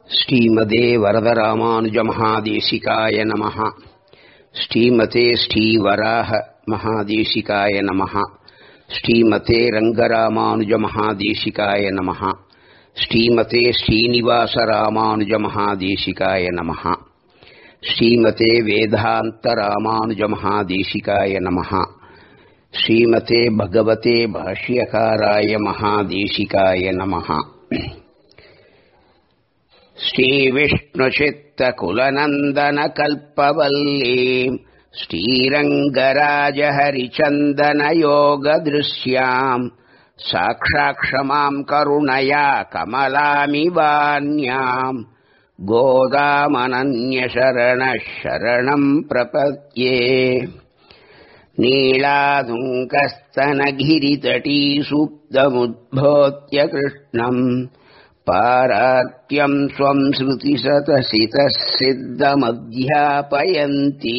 ஸ்ரீமதே வரதராமானுஜமகாதேசிகாய நமः ஸ்ரீமதே ஸ்ரீவராக மகாதேசிகாய நமः ஸ்ரீமதே ரங்கராமானுஜமகாதேசிகாய நமः ஸ்ரீமதே ஸ்ரீனிவாசராமானுஜமகாதேசிகாய நமः ஸ்ரீமதே வேதாந்தராமானுஜமகாதேசிகாய நமः ஸ்ரீமதே பகவதே பாஷ்யகாராய மகாதேசிகாய நமः श्रीविष्णुचित्तकुलनन्दनकल्पवल्लीम् श्रीरङ्गराजहरिचन्दनयोगदृश्याम् साक्षाक्षमाम् करुणया कमलामिवान्याम् गोदामनन्यशरणः शरणम् प्रपद्ये नीलादुङ्कस्तनगिरितटीसुप्तमुद्भोत्य कृष्णम् पारात्यम् स्वम् श्रुतिसतसितः सिद्धमध्यापयन्ती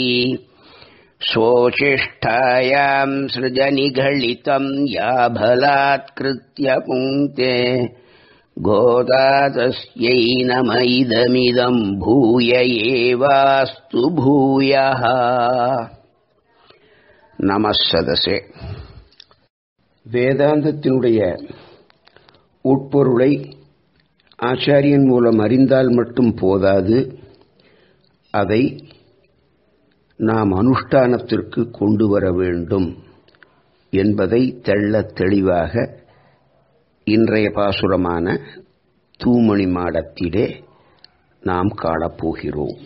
स्वोचिष्ठायाम् सृजनिघलितम् याभलात्कृत्य पुङ्क्ते गोदा तस्यै नम इदमिदम् भूय एवास्तु भूयः நம சதசே வேதாந்தத்தினுடைய உட்பொருளை ஆச்சாரியன் மூலம் அறிந்தால் மட்டும் போதாது அதை நாம் அனுஷ்டானத்திற்கு கொண்டு வர வேண்டும் என்பதை தெள்ள தெளிவாக இன்றைய பாசுரமான தூமணி மாடத்திலே நாம் காணப்போகிறோம்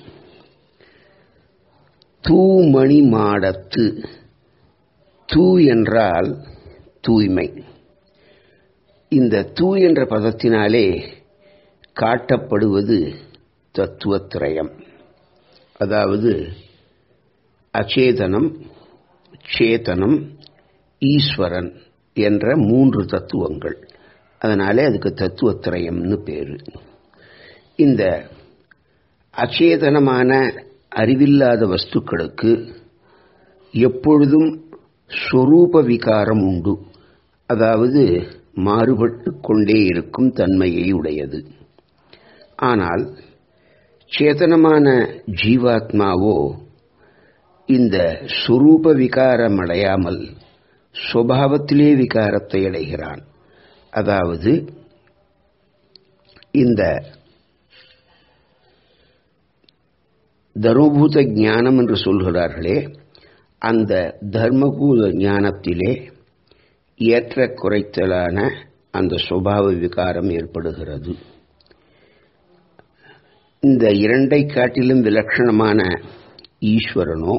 தூமணி மாடத்து தூ என்றால் தூய்மை இந்த தூ என்ற பதத்தினாலே காட்டப்படுவது தத்துவத்திரயம் அதாவது அச்சேதனம் சேதனம் ஈஸ்வரன் என்ற மூன்று தத்துவங்கள் அதனாலே அதுக்கு தத்துவத்திரயம்னு பேரு இந்த அச்சேதனமான அறிவில்லாத வஸ்துக்களுக்கு எப்பொழுதும் சொரூப விகாரம் உண்டு அதாவது மாறுபட்டு கொண்டே இருக்கும் தன்மையை உடையது ஆனால் சேதனமான ஜீவாத்மாவோ இந்த சுரூப விகாரம் அடையாமல் சுவாவத்திலே விகாரத்தை அடைகிறான் அதாவது இந்த தர்மபூத ஞானம் என்று சொல்கிறார்களே அந்த தர்மபூத ஞானத்திலே ஏற்ற குறைத்தலான அந்த சுபாவ விகாரம் ஏற்படுகிறது இந்த இரண்டை காட்டிலும் விலட்சணமான ஈஸ்வரனோ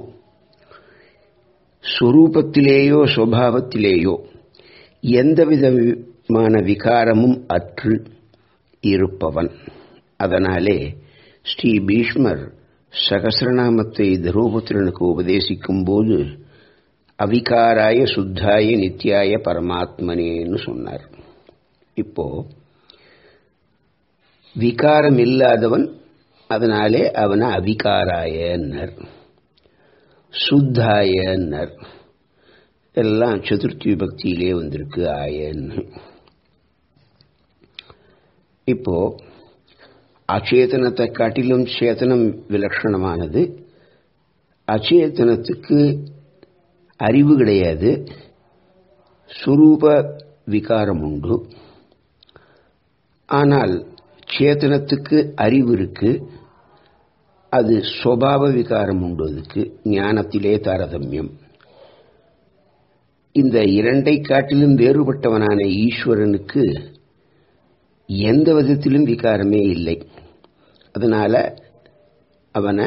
சுரூபத்திலேயோ சுபாவத்திலேயோ எந்த விதமான விகாரமும் அற்று இருப்பவன் அதனாலே ஸ்ரீ பீஷ்மர் சகசிரநாமத்தை தருமபுத்திரனுக்கு உபதேசிக்கும் போது அவிகாராய சுத்தாய நித்தியாய பரமாத்மனேன்னு சொன்னார் இப்போ விகாரம் இல்லாதவன் அதனாலே அவனை அவிகாராயன்னர் சுத்தாயன்னர் எல்லாம் சதுர்த்தி விபக்தியிலே வந்திருக்கு ஆயன்னு இப்போ அச்சேதனத்தை காட்டிலும் சேதனம் விலட்சணமானது அச்சேதனத்துக்கு அறிவு கிடையாது சுரூப விகாரம் உண்டு ஆனால் சேத்தனத்துக்கு அறிவு இருக்கு அது சுவாவ விகாரம் உண்டு அதுக்கு ஞானத்திலே தாரதமியம் இந்த இரண்டை காட்டிலும் வேறுபட்டவனான ஈஸ்வரனுக்கு எந்த விதத்திலும் விகாரமே இல்லை அதனால அவனை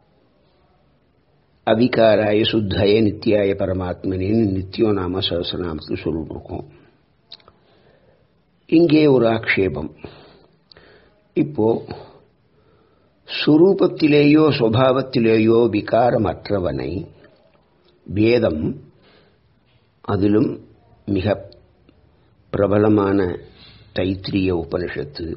அவிகாராய சுத்தாய நித்தியாய பரமாத்மனின்னு நித்தியோ நாம சகசநாமத்துக்கு சொல்லிட்டு இருக்கோம் இங்கே ஒரு ஆக்ஷேபம் இப்போ சுரூபத்திலேயோ சுவாவத்திலேயோ விகாரமற்றவனை வேதம் அதிலும் மிக பிரபலமான தைத்திரிய உபனிஷத்து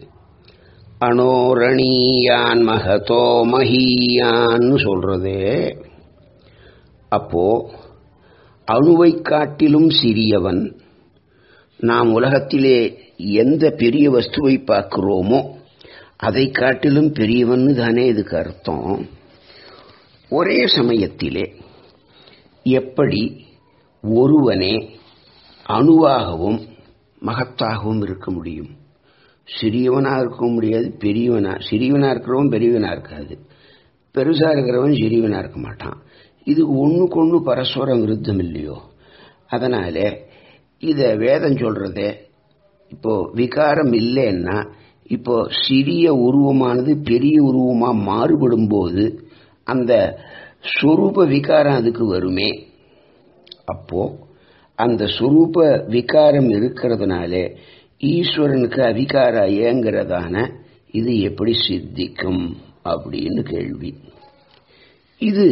அனோரணீயான் மகதோ மஹீயான்னு சொல்றதே அப்போ அணுவை காட்டிலும் சிறியவன் நாம் உலகத்திலே எந்த பெரிய வஸ்துவை பார்க்கிறோமோ அதை காட்டிலும் பெரியவன்னு தானே இதுக்கு அர்த்தம் ஒரே சமயத்திலே எப்படி ஒருவனே அணுவாகவும் மகத்தாகவும் இருக்க முடியும் சிறியவனா இருக்க முடியாது பெரியவனா சிறியவனா இருக்கிறவன் பெரியவனா இருக்காது பெருசா இருக்கிறவன் சிறியவனா இருக்க மாட்டான் இது ஒண்ணுக்கு ஒண்ணு பரஸ்பர விருத்தம் இல்லையோ அதனால இத வேதம் சொல்றதே இப்போ விகாரம் இல்லைன்னா இப்போ சிறிய உருவமானது பெரிய உருவமா மாறுபடும் போது அந்த சொரூப விகாரம் அதுக்கு வருமே அப்போ அந்த சுரூப விகாரம் இருக்கிறதுனால ஈஸ்வரனுக்கு அவிகார ஏங்கிறதான இது எப்படி சித்திக்கும் அப்படின்னு கேள்வி இது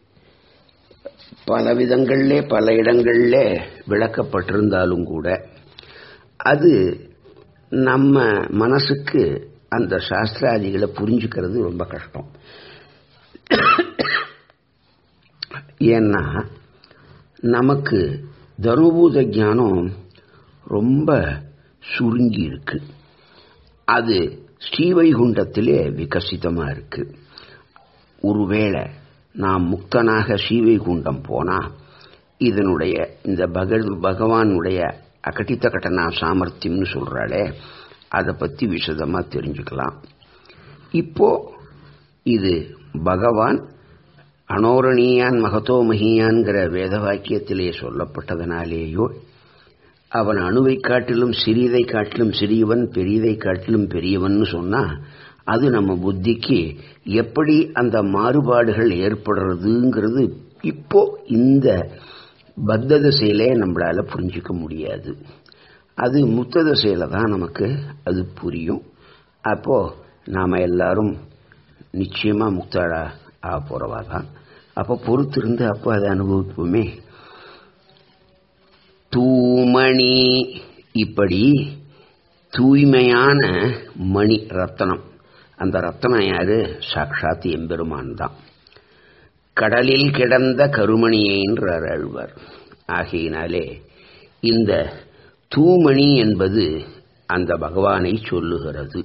பல விதங்கள்ல பல இடங்கள்ல விளக்கப்பட்டிருந்தாலும் கூட அது நம்ம மனசுக்கு அந்த சாஸ்திராதிகளை புரிஞ்சுக்கிறது ரொம்ப கஷ்டம் ஏன்னா நமக்கு தர்மபூத ஞானம் ரொம்ப சுருங்கி இருக்கு அது ஸ்ரீவைகுண்டத்திலே விகசிதமா இருக்கு ஒருவேளை நாம் முக்தனாக ஸ்ரீவைகுண்டம் போனா இதனுடைய இந்த பக பகவானுடைய அகட்டித்த கட்டணா சாமர்த்தியம்னு சொல்றாளே அதை பத்தி விசதமா தெரிஞ்சுக்கலாம் இப்போ இது பகவான் அனோரணீயான் மகதோ மகியான்கிற வேத வாக்கியத்திலே சொல்லப்பட்டதனாலேயோ அவன் அணுவை காட்டிலும் சிறியதை காட்டிலும் சிறியவன் பெரியதை காட்டிலும் பெரியவன் சொன்னா அது நம்ம புத்திக்கு எப்படி அந்த மாறுபாடுகள் ஏற்படுறதுங்கிறது இப்போ இந்த பத்த திசையிலே நம்மளால புரிஞ்சுக்க முடியாது அது முத்த திசையில தான் நமக்கு அது புரியும் அப்போ நாம எல்லாரும் நிச்சயமா முக்தாடா ஆக போறவா தான் அப்போ பொறுத்திருந்து அப்போ அதை அனுபவிப்போமே தூமணி இப்படி தூய்மையான மணி ரத்தனம் அந்த ரத்தனம் யாரு சாட்சாத் எம்பெருமான் தான் கடலில் கிடந்த கருமணியைன்றார் அழ்வார் ஆகையினாலே இந்த தூமணி என்பது அந்த பகவானை சொல்லுகிறது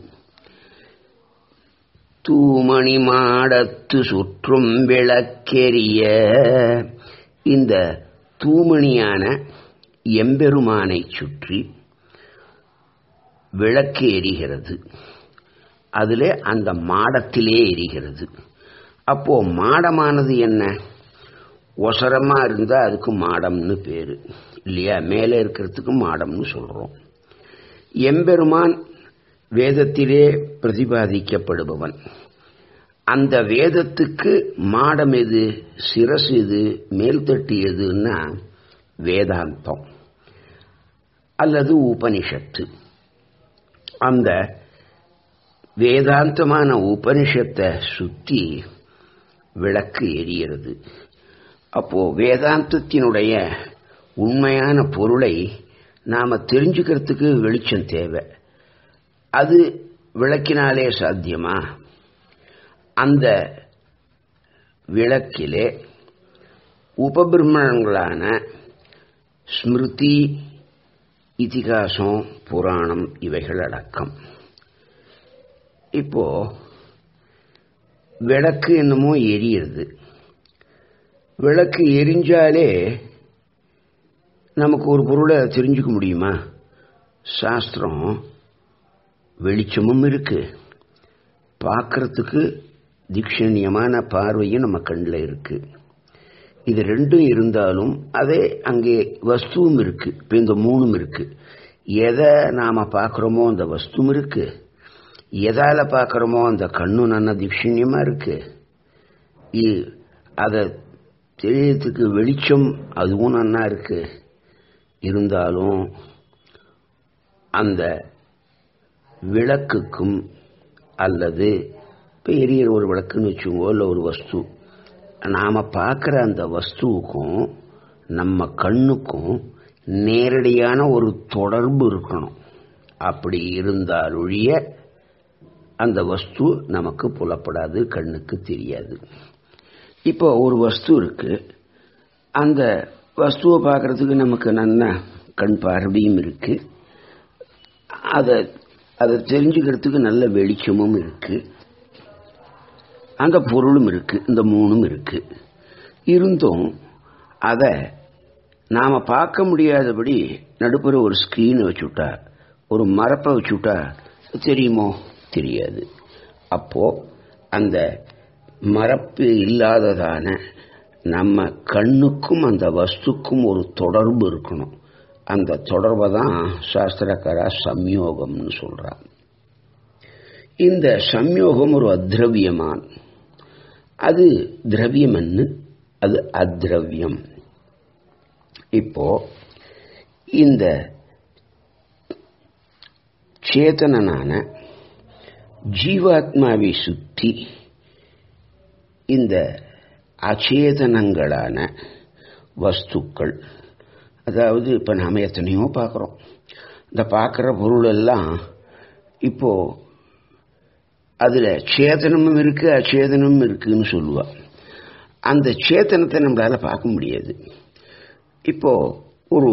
தூமணி மாடத்து சுற்றும் விளக்கெரிய இந்த தூமணியான எம்பெருமானை சுற்றி விளக்கு எரிகிறது அதிலே அந்த மாடத்திலே எரிகிறது அப்போ மாடமானது என்ன ஒசரமா இருந்தா அதுக்கு மாடம்னு பேரு இல்லையா மேலே இருக்கிறதுக்கு மாடம்னு சொல்றோம் எம்பெருமான் வேதத்திலே பிரதிபாதிக்கப்படுபவன் அந்த வேதத்துக்கு மாடம் எது சிரசு எது மேல்தட்டு எதுன்னா வேதாந்தம் அல்லது உபனிஷத்து அந்த வேதாந்தமான உபனிஷத்தை சுத்தி விளக்கு எரிகிறது அப்போ வேதாந்தத்தினுடைய உண்மையான பொருளை நாம தெரிஞ்சுக்கிறதுக்கு வெளிச்சம் தேவை அது விளக்கினாலே சாத்தியமா அந்த விளக்கிலே உபபிரமணங்களான ஸ்மிருதி இதிகாசம் புராணம் இவைகள் அடக்கம் இப்போ விளக்கு என்னமோ எரியுது விளக்கு எரிஞ்சாலே நமக்கு ஒரு பொருளை தெரிஞ்சுக்க முடியுமா சாஸ்திரம் வெளிச்சமும் இருக்கு பார்க்கறதுக்கு தீட்சணியமான பார்வையும் நம்ம கண்ணில் இருக்கு இது ரெண்டும் இருந்தாலும் அதே அங்கே வஸ்துவும் இருக்கு இப்போ இந்த மூணும் இருக்கு எதை நாம பார்க்குறோமோ அந்த வஸ்துவும் இருக்கு எதால பார்க்குறோமோ அந்த கண்ணு நல்ல தீட்சணியமா இருக்கு அதை தெரியறதுக்கு வெளிச்சம் அதுவும் நன்னா இருக்கு இருந்தாலும் அந்த விளக்குக்கும் அல்லது இப்போ எரியற ஒரு விளக்குன்னு வச்சுக்கோ இல்லை ஒரு வஸ்து நாம் பார்க்குற அந்த வஸ்துவுக்கும் நம்ம கண்ணுக்கும் நேரடியான ஒரு தொடர்பு இருக்கணும் அப்படி இருந்தால் ஒழிய அந்த வஸ்து நமக்கு புலப்படாது கண்ணுக்கு தெரியாது இப்போ ஒரு வஸ்து இருக்கு அந்த வஸ்துவை பார்க்கறதுக்கு நமக்கு நல்ல கண் பார்வையும் இருக்கு அதை அதை தெரிஞ்சுக்கிறதுக்கு நல்ல வெளிச்சமும் இருக்கு அந்த பொருளும் இருக்கு இந்த மூணும் இருக்கு இருந்தும் அதை நாம பார்க்க முடியாதபடி நடுப்புற ஒரு ஸ்கிரீனை வச்சுட்டா ஒரு மரப்பை வச்சுட்டா தெரியுமோ தெரியாது அப்போ அந்த மரப்பு இல்லாததான நம்ம கண்ணுக்கும் அந்த வஸ்துக்கும் ஒரு தொடர்பு இருக்கணும் அந்த தொடர்பை தான் சாஸ்திரக்காரா சம்யோகம்னு சொல்றான் இந்த சம்யோகம் ஒரு அத்ரவியமான் அது திரவியம்னு அது அத்ரவியம் இப்போ இந்த சேதனனான ஜீவாத்மாவை சுத்தி இந்த அச்சேதனங்களான வஸ்துக்கள் அதாவது இப்போ நாம் எத்தனையோ பார்க்குறோம் இந்த பார்க்குற பொருள் எல்லாம் இப்போ அதில் சேதனமும் இருக்கு அச்சேதனமும் இருக்குன்னு சொல்லுவா அந்த சேத்தனத்தை நம்மளால பார்க்க முடியாது இப்போ ஒரு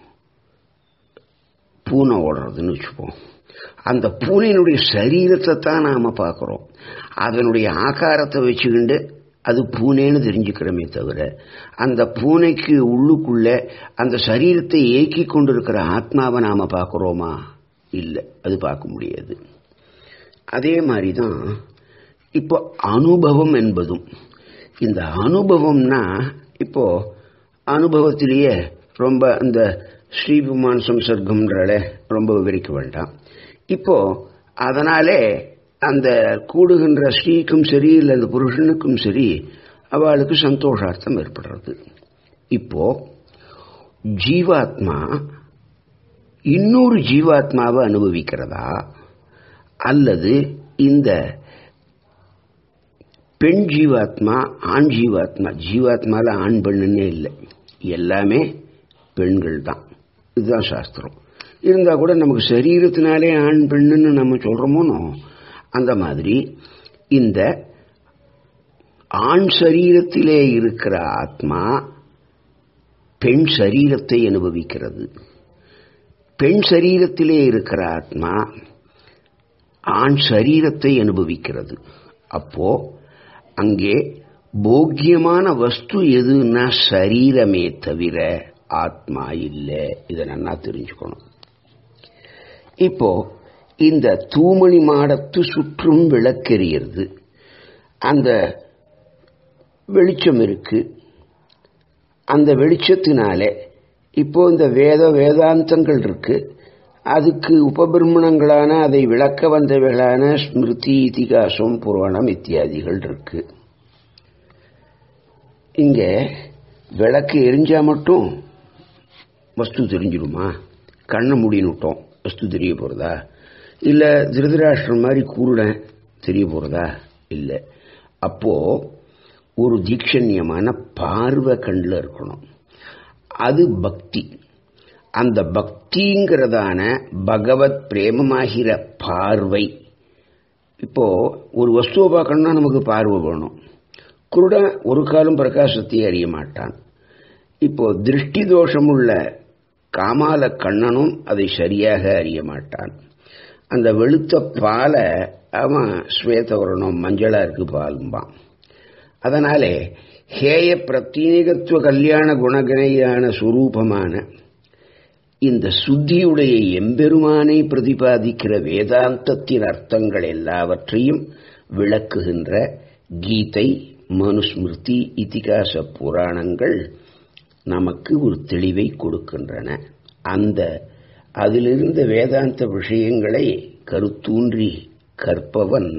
பூனை ஓடுறதுன்னு வச்சுப்போம் அந்த பூனையினுடைய சரீரத்தை தான் நாம பார்க்குறோம் அதனுடைய ஆகாரத்தை வச்சுக்கிண்டு அது பூனைன்னு தெரிஞ்சுக்கிறோமே தவிர அந்த பூனைக்கு உள்ளுக்குள்ள அந்த சரீரத்தை ஏக்கி கொண்டிருக்கிற ஆத்மாவை நாம பார்க்குறோமா இல்லை அது பார்க்க முடியாது அதே மாதிரி தான் இப்போ அனுபவம் என்பதும் இந்த அனுபவம்னா இப்போ அனுபவத்திலேயே ரொம்ப இந்த ஸ்ரீபுமான் சம்சர்க்கம்ன்றால ரொம்ப விவரிக்க வேண்டாம் இப்போ அதனாலே அந்த கூடுகின்ற ஸ்ரீக்கும் சரி இல்லை அந்த புருஷனுக்கும் சரி அவளுக்கு சந்தோஷார்த்தம் ஏற்படுறது இப்போ ஜீவாத்மா இன்னொரு ஜீவாத்மாவை அனுபவிக்கிறதா அல்லது இந்த பெண் ஜீவாத்மா ஆண் ஜீவாத்மா ஜீவாத்மால ஆண் பெண்ணுன்னே இல்லை எல்லாமே பெண்கள் தான் இதுதான் சாஸ்திரம் இருந்தா கூட நமக்கு சரீரத்தினாலே ஆண் பெண்ணுன்னு நம்ம சொல்றோமோனோ அந்த மாதிரி இந்த ஆண் சரீரத்திலே இருக்கிற ஆத்மா பெண் சரீரத்தை அனுபவிக்கிறது பெண் சரீரத்திலே இருக்கிற ஆத்மா ஆண் சரீரத்தை அனுபவிக்கிறது அப்போ அங்கே போக்கியமான வஸ்து எதுன்னா சரீரமே தவிர ஆத்மா இல்லை இதை நல்லா தெரிஞ்சுக்கணும் இப்போ இந்த தூமணி மாடத்து சுற்றும் விளக்கெறியது அந்த வெளிச்சம் இருக்கு அந்த வெளிச்சத்தினாலே இப்போ இந்த வேத வேதாந்தங்கள் இருக்கு அதுக்கு உபபிரமணங்களான அதை விளக்க வந்தவைகளான ஸ்மிருதி இதிகாசம் புராணம் இத்தியாதிகள் இருக்கு இங்க விளக்கு எரிஞ்சா மட்டும் வஸ்து தெரிஞ்சிடுமா கண்ணை மூடினுட்டோம் வஸ்து தெரிய போறதா இல்ல திருதராஷ்டிரம் மாதிரி கூருடன் தெரிய போறதா இல்ல அப்போ ஒரு தீட்சண்யமான பார்வை கண்ணில் இருக்கணும் அது பக்தி அந்த பக்திங்கிறதான பகவத் பிரேமமாகிற பார்வை இப்போ ஒரு வஸ்துவை பார்க்கணும்னா நமக்கு பார்வை வேணும் குருடன் ஒரு காலம் பிரகாசத்தை அறிய மாட்டான் இப்போ திருஷ்டி தோஷமுள்ள காமால கண்ணனும் அதை சரியாக அறிய மாட்டான் அந்த வெளுத்த பாலை அவன் ஸ்வேதவரணம் மஞ்சளா இருக்கு பாலும்பான் அதனாலே ஹேய பிரத்யேகத்துவ கல்யாண குணகணையான சுரூபமான இந்த சுத்தியுடைய எம்பெருமானை பிரதிபாதிக்கிற வேதாந்தத்தின் அர்த்தங்கள் எல்லாவற்றையும் விளக்குகின்ற கீதை மனுஸ்மிருதி இதிகாச புராணங்கள் நமக்கு ஒரு தெளிவை கொடுக்கின்றன அந்த அதிலிருந்த வேதாந்த விஷயங்களை கருத்தூன்றி கற்பவன்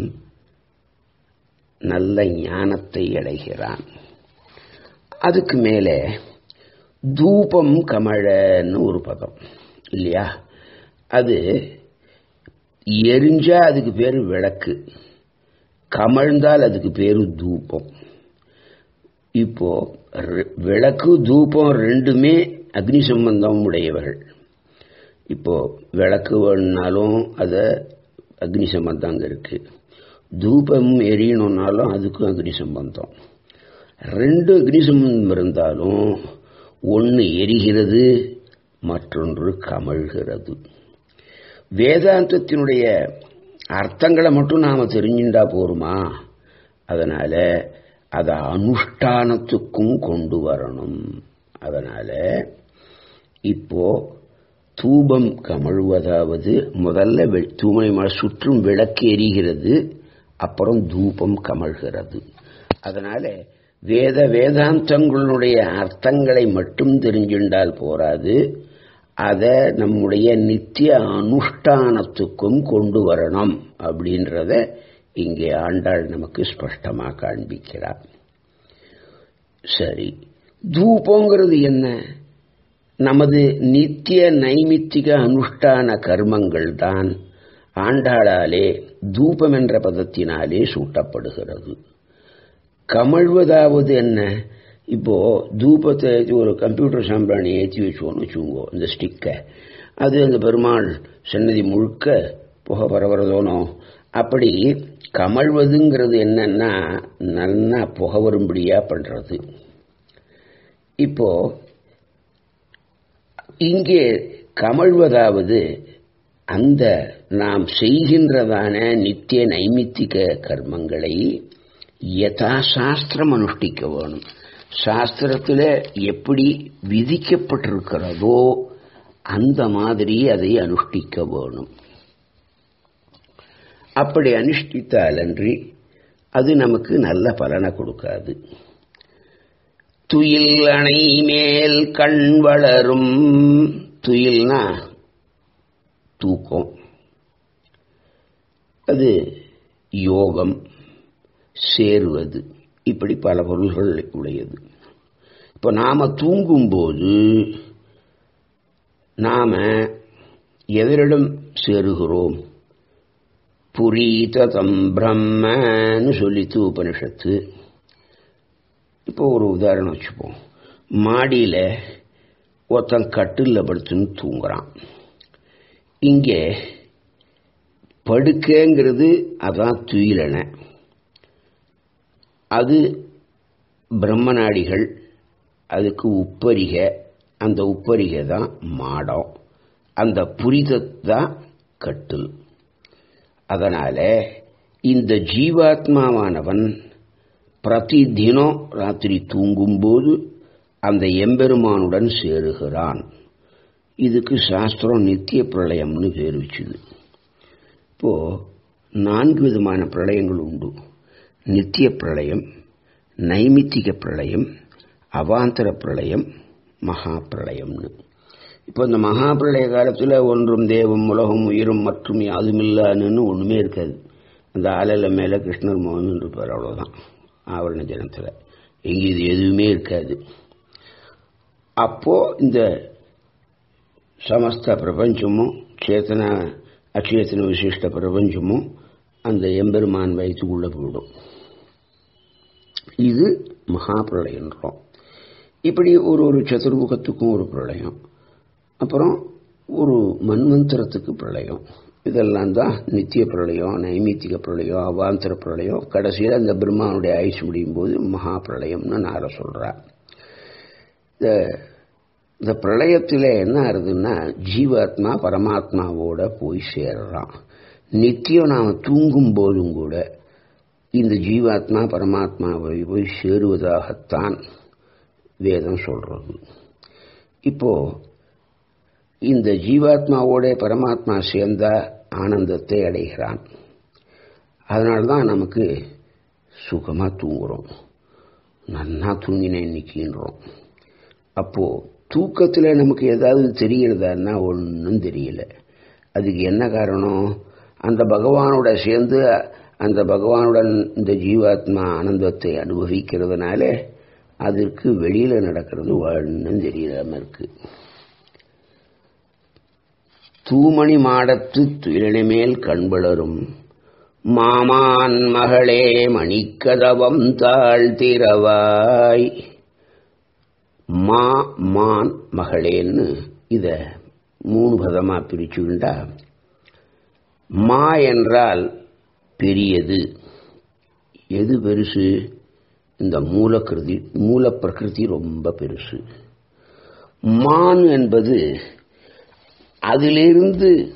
நல்ல ஞானத்தை அடைகிறான் அதுக்கு மேலே தூபம் கமழன்னு ஒரு பதம் இல்லையா அது எரிஞ்சா அதுக்கு பேரு விளக்கு கமழ்ந்தால் அதுக்கு பேரு தூபம் இப்போ விளக்கு தூபம் ரெண்டுமே அக்னி சம்பந்தம் உடையவர்கள் இப்போ விளக்கு வேணுனாலும் அத அக்னி சம்பந்தம் அங்க இருக்கு தூபம் எரியணும்னாலும் அதுக்கும் அக்னி சம்பந்தம் ரெண்டு அக்னி சம்பந்தம் இருந்தாலும் ஒன்று எரிகிறது மற்றொன்று கமழ்கிறது வேதாந்தத்தினுடைய அர்த்தங்களை மட்டும் நாம தெரிஞ்சுட்டா போருமா அதனால அதை அனுஷ்டானத்துக்கும் கொண்டு வரணும் அதனால இப்போ தூபம் கமழ்வதாவது முதல்ல தூமனை மழை சுற்றும் விளக்கு எரிகிறது அப்புறம் தூபம் கமழ்கிறது அதனால வேத வேதாந்தங்களுடைய அர்த்தங்களை மட்டும் தெரிஞ்சுண்டால் போராது அதை நம்முடைய நித்திய அனுஷ்டானத்துக்கும் கொண்டு வரணும் அப்படின்றத இங்கே ஆண்டாள் நமக்கு ஸ்பஷ்டமாக காண்பிக்கிறார் சரி தூபங்கிறது என்ன நமது நித்திய நைமித்திக அனுஷ்டான கர்மங்கள் தான் ஆண்டாளாலே தூபம் என்ற பதத்தினாலே சூட்டப்படுகிறது கமழ்வதாவது என்ன இப்போ தூபத்தை ஏற்றி ஒரு கம்ப்யூட்டர் சாம்பிராணி ஏற்றி வச்சுவோன்னு வச்சுக்கோங்க இந்த ஸ்டிக்கை அது அந்த பெருமாள் சன்னதி முழுக்க புகை பரவறதோனோ அப்படி கமழ்வதுங்கிறது என்னன்னா நல்லா புகை வரும்படியா பண்றது இப்போ இங்கே கமழ்வதாவது அந்த நாம் செய்கின்றதான நித்திய நைமித்திக கர்மங்களை யதா சாஸ்திரம் அனுஷ்டிக்க வேணும் சாஸ்திரத்தில் எப்படி விதிக்கப்பட்டிருக்கிறதோ அந்த மாதிரி அதை அனுஷ்டிக்க வேணும் அப்படி அனுஷ்டித்தாலன்றி அது நமக்கு நல்ல பலனை கொடுக்காது துயில் அணை மேல் கண் வளரும் துயில்னா தூக்கம் அது யோகம் சேருவது இப்படி பல பொருள்கள் உடையது இப்போ நாம தூங்கும்போது நாம எவரிடம் சேருகிறோம் புரீததம் பிரம்மன்னு சொல்லித்து உபனிஷத்து இப்போ ஒரு உதாரணம் வச்சுப்போம் மாடியில் ஒருத்தன் கட்டில் படுத்துன்னு தூங்குறான் இங்கே படுக்கைங்கிறது அதான் துயிலனை அது பிரம்மநாடிகள் அதுக்கு உப்பரிகை அந்த உப்பரிகை தான் மாடம் அந்த புரிதத்தான் கட்டில் அதனால இந்த ஜீவாத்மாவானவன் பிரதி தினம் ராத்திரி தூங்கும்போது அந்த எம்பெருமானுடன் சேருகிறான் இதுக்கு சாஸ்திரம் நித்திய பிரளயம்னு பேர் வச்சுது இப்போ நான்கு விதமான பிரளயங்கள் உண்டு நித்திய பிரளயம் நைமித்திக பிரளயம் அவாந்தர பிரளயம் மகா பிரளயம்னு இப்போ இந்த மகா பிரளய காலத்தில் ஒன்றும் தேவம் உலகம் உயிரும் மற்றும் யாதுமில்லான்னு ஒன்றுமே இருக்காது அந்த ஆலையில் மேலே கிருஷ்ணர் மோகன் இருப்பார் அவ்வளோதான் ஆவரண ஜனத்தில் எங்கே இது எதுவுமே இருக்காது அப்போ இந்த சமஸ்த பிரபஞ்சமும் சேத்தன அச்சேத்தன விசிஷ்ட பிரபஞ்சமும் அந்த எம்பெருமான் வயிற்றுக்குள்ள போயிடும் இது மகா பிரளயன்றோம் இப்படி ஒரு ஒரு சதுர்முகத்துக்கும் ஒரு பிரளயம் அப்புறம் ஒரு மன்வந்தரத்துக்கு பிரளயம் இதெல்லாம் தான் நித்திய பிரளயம் நைமித்திக பிரளயம் அவாந்தர பிரளயம் கடைசியில் அந்த பிரம்மாவுடைய ஆயுஷ் முடியும் போது மகா பிரளயம்னு நார சொல்கிறா இந்த இந்த பிரளயத்தில் என்ன ஆகுதுன்னா ஜீவாத்மா பரமாத்மாவோட போய் சேர்றான் நித்தியம் நாம் தூங்கும் போதும் கூட இந்த ஜீவாத்மா பரமாத்மாவை போய் சேருவதாகத்தான் வேதம் சொல்றது இப்போ இந்த ஜீவாத்மாவோட பரமாத்மா சேர்ந்தா ஆனந்தத்தை அடைகிறான் அதனால்தான் நமக்கு சுகமாக தூங்குறோம் நன்னா தூங்கினேன் இன்னைக்குன்றோம் அப்போ தூக்கத்தில் நமக்கு ஏதாவது தெரிகிறதான்னா ஒன்றும் தெரியல அதுக்கு என்ன காரணம் அந்த பகவானோட சேர்ந்து அந்த பகவானுடன் இந்த ஜீவாத்மா ஆனந்தத்தை அனுபவிக்கிறதுனால அதற்கு வெளியில் நடக்கிறது ஒன்றும் தெரியாம இருக்கு தூமணி மாடத்து துயிலனை மேல் கண்பளரும் மாமான் மகளே மணிக்கதவம் தாழ்த்திரவாய் மா மான் மகளேன்னு இத மூணு பதமா பிரிச்சுண்டா மா என்றால் பெரியது எது பெருசு இந்த மூலக்கிருதி மூல பிரகிருதி ரொம்ப பெருசு மான் என்பது அதிலிருந்து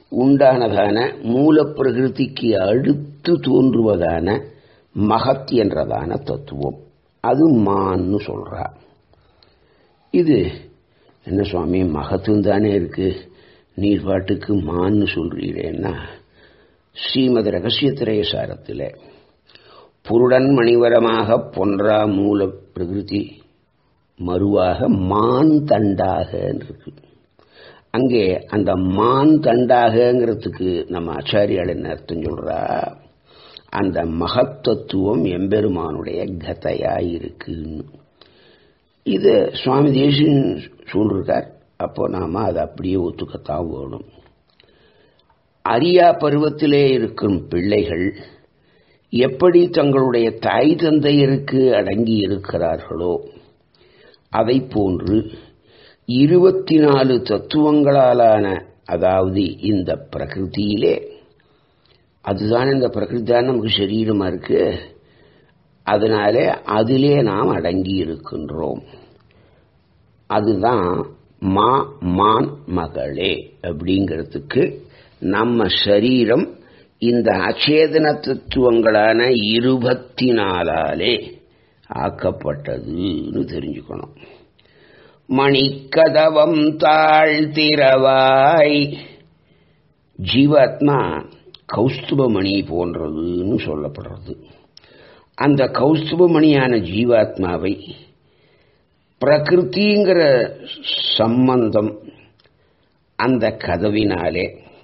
உண்டானதான மூல பிரகிருதிக்கு அடுத்து தோன்றுவதான மகத் என்றதான தத்துவம் அது மான்னு சொல்றா இது என்ன சுவாமி மகத்துவம் தானே இருக்கு நீர் பாட்டுக்கு மான்னு சொல்றீரேன்னா ஸ்ரீமத் ரகசியத்திரைய சாரத்தில் புருடன் மணிவரமாக பொன்றா மூல பிரகிருதி மறுவாக மான் தண்டாக இருக்கு அங்கே அந்த மான் தண்டாகங்கிறதுக்கு நம்ம ஆச்சாரியால் என்ன அர்த்தம் சொல்றா அந்த மகத்தத்துவம் எம்பெருமானுடைய கதையா இருக்குன்னு இது சுவாமி தேசியன் சொல்லிருக்கார் அப்போ நாம அதை அப்படியே ஒத்துக்கத்தான் வேணும் அரியா பருவத்திலே இருக்கும் பிள்ளைகள் எப்படி தங்களுடைய தாய் தந்தையருக்கு அடங்கி இருக்கிறார்களோ அதை போன்று இருபத்தி நாலு தத்துவங்களாலான அதாவது இந்த பிரகிருதியிலே அதுதான் இந்த பிரகிருதி தான் நமக்கு சரீரமா இருக்கு அதனால அதிலே நாம் அடங்கி இருக்கின்றோம் அதுதான் மா மான் மகளே அப்படிங்கிறதுக்கு நம்ம சரீரம் இந்த அச்சேதன தத்துவங்களான இருபத்தி நாலாலே ஆக்கப்பட்டதுன்னு தெரிஞ்சுக்கணும் மணிக்கதவம் தாழ்த்திரவாய் ஜீவாத்மா கௌஸ்துபமணி போன்றதுன்னு சொல்லப்படுறது அந்த கௌஸ்துபமணியான ஜீவாத்மாவை பிரகிருதிங்கிற சம்பந்தம் அந்த கதவினாலே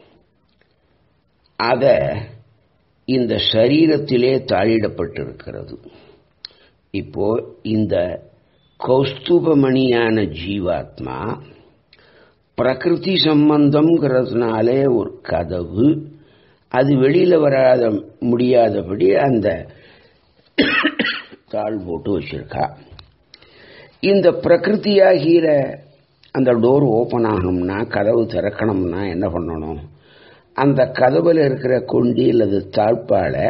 அத இந்த சரீரத்திலே தாழிடப்பட்டிருக்கிறது இப்போ இந்த கௌஸ்துபமணியான ஜீவாத்மா பிரகிருதி சம்பந்தம்ங்கிறதுனாலே ஒரு கதவு அது வெளியில வராத முடியாதபடி அந்த தாழ் போட்டு வச்சிருக்கா இந்த பிரகிருதியாகிற அந்த டோர் ஓப்பன் ஆகணும்னா கதவு திறக்கணும்னா என்ன பண்ணணும் அந்த கதவுல இருக்கிற கொண்டி அல்லது தாழ்பாலை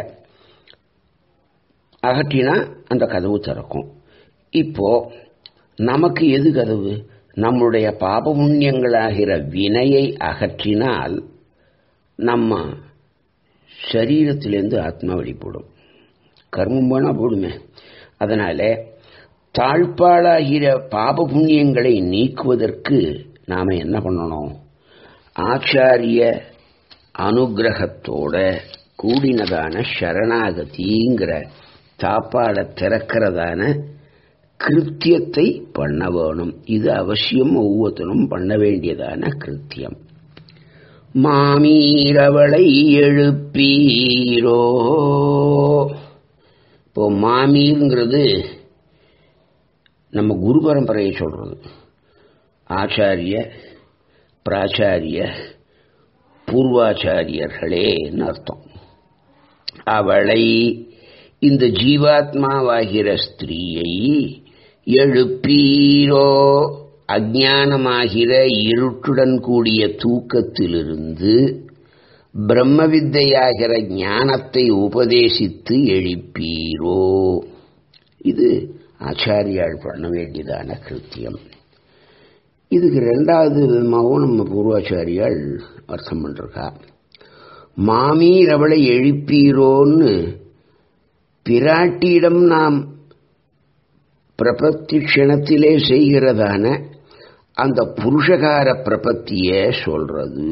அகற்றினா அந்த கதவு திறக்கும் இப்போ நமக்கு எது கதவு நம்முடைய பாப புண்ணியங்களாகிற வினையை அகற்றினால் நம்ம சரீரத்திலேருந்து ஆத்மா வெளிப்படும் கர்மம் போனா போடுமே அதனால தாழ்பாளாகிற பாப புண்ணியங்களை நீக்குவதற்கு நாம என்ன பண்ணணும் ஆச்சாரிய அனுகிரகத்தோட கூடினதான சரணாகதிங்கிற தாப்பாட திறக்கிறதான கிருத்தியத்தை பண்ண வேணும் இது அவசியம் ஒவ்வொருத்தரும் பண்ண வேண்டியதான கிருத்தியம் மாமீரவளை எழுப்பீரோ இப்போ மாமீருங்கிறது நம்ம குரு பரம்பரையை சொல்றது ஆச்சாரிய பிராச்சாரிய பூர்வாச்சாரியர்களேன்னு அர்த்தம் அவளை இந்த ஜீவாத்மாவாகிற ஸ்திரீயை எழுப்பீரோ அஜானமாகிற இருட்டுடன் கூடிய தூக்கத்திலிருந்து பிரம்ம வித்தையாகிற ஞானத்தை உபதேசித்து எழுப்பீரோ இது ஆச்சாரியால் பண்ண வேண்டியதான கிருத்தியம் இதுக்கு ரெண்டாவது விதமாகவும் நம்ம பூர்வாச்சாரியால் அர்த்தம் பண்ணிருக்கா மாமீர் அவளை எழுப்பீரோன்னு பிராட்டியிடம் நாம் பிரபத்தி க்ஷணத்திலே செய்கிறதான அந்த புருஷகார பிரபத்திய சொல்றது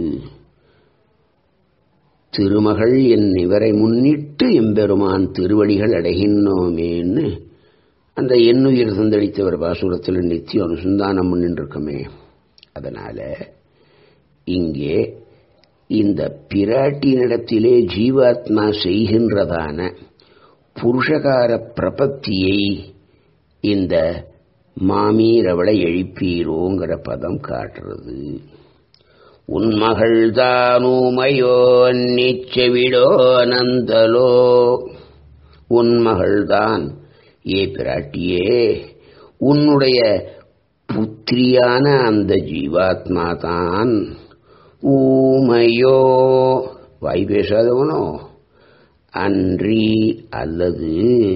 திருமகள் என் இவரை முன்னிட்டு எம்பெருமான் திருவடிகள் அடைகின்றோமேன்னு அந்த எண்ணுயிர் தந்தளித்தவர் பாசுரத்தில் நித்தியம் அனுசந்தானம் பண்ணிருக்கமே அதனால இங்கே இந்த பிராட்டினிடத்திலே ஜீவாத்மா செய்கின்றதான புருஷகார பிரபத்தியை இந்த மாமீரவளை எழுப்பீரோங்கிற பதம் காட்டுறது உன்மகள் தானுமையோ நிச்சவிடோ நந்தலோ உன்மகள்தான் ஏ பிராட்டியே உன்னுடைய புத்திரியான அந்த ஜீவாத்மா தான் ஊமையோ வாய் பேசாதவனோ அன்றி அல்லது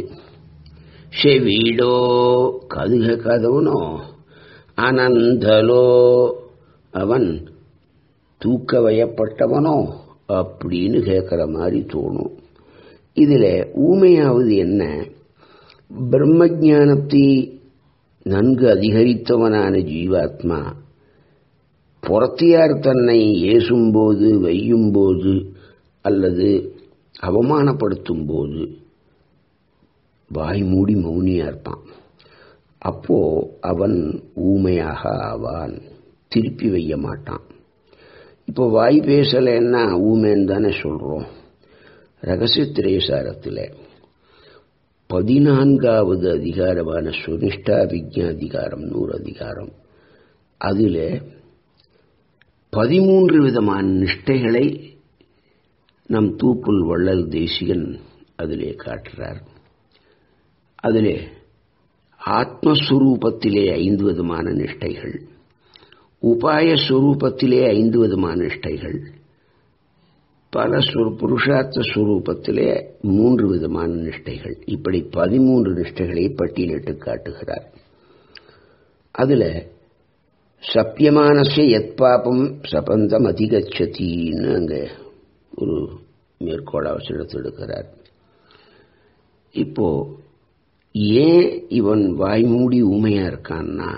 செவிடோ காது கேட்காதவனோ அனந்தலோ அவன் தூக்க வயப்பட்டவனோ அப்படின்னு கேட்குற மாதிரி தோணும் இதில் ஊமையாவது என்ன பிரம்மஜானத்தை நன்கு அதிகரித்தவனான ஜீவாத்மா புறத்தியார் தன்னை ஏசும்போது வையும்போது அல்லது அவமானப்படுத்தும் போது வாய் மூடி மௌனியா இருப்பான் அப்போ அவன் ஊமையாக ஆவான் திருப்பி வைய மாட்டான் இப்போ வாய் பேசலைன்னா ஊமைன்னு தானே சொல்றோம் ரகசிய திரேசாரத்தில் பதினான்காவது அதிகாரமான சுனிஷ்டா விஜயாதிகாரம் நூறு அதிகாரம் அதில் பதிமூன்று விதமான நிஷ்டைகளை நம் தூப்புல் வள்ளல் தேசிகன் அதிலே காட்டுறார் அதிலே ஆத்மஸ்வரூபத்திலே ஐந்து விதமான நிஷ்டைகள் உபாய ஸ்வரூபத்திலே ஐந்து விதமான நிஷ்டைகள் பல புருஷார்த்த ஸ்வரூபத்திலே மூன்று விதமான நிஷ்டைகள் இப்படி பதிமூன்று நிஷ்டைகளை பட்டியலிட்டு காட்டுகிறார் அதுல சத்தியமானச எத் பாபம் சபந்தம் அதிகச்சத்தின்னு அங்க ஒரு மேற்கோள் அவசரத்தை எடுக்கிறார் இப்போ ஏன் இவன் வாய் மூடி ஊமையா இருக்கான்னா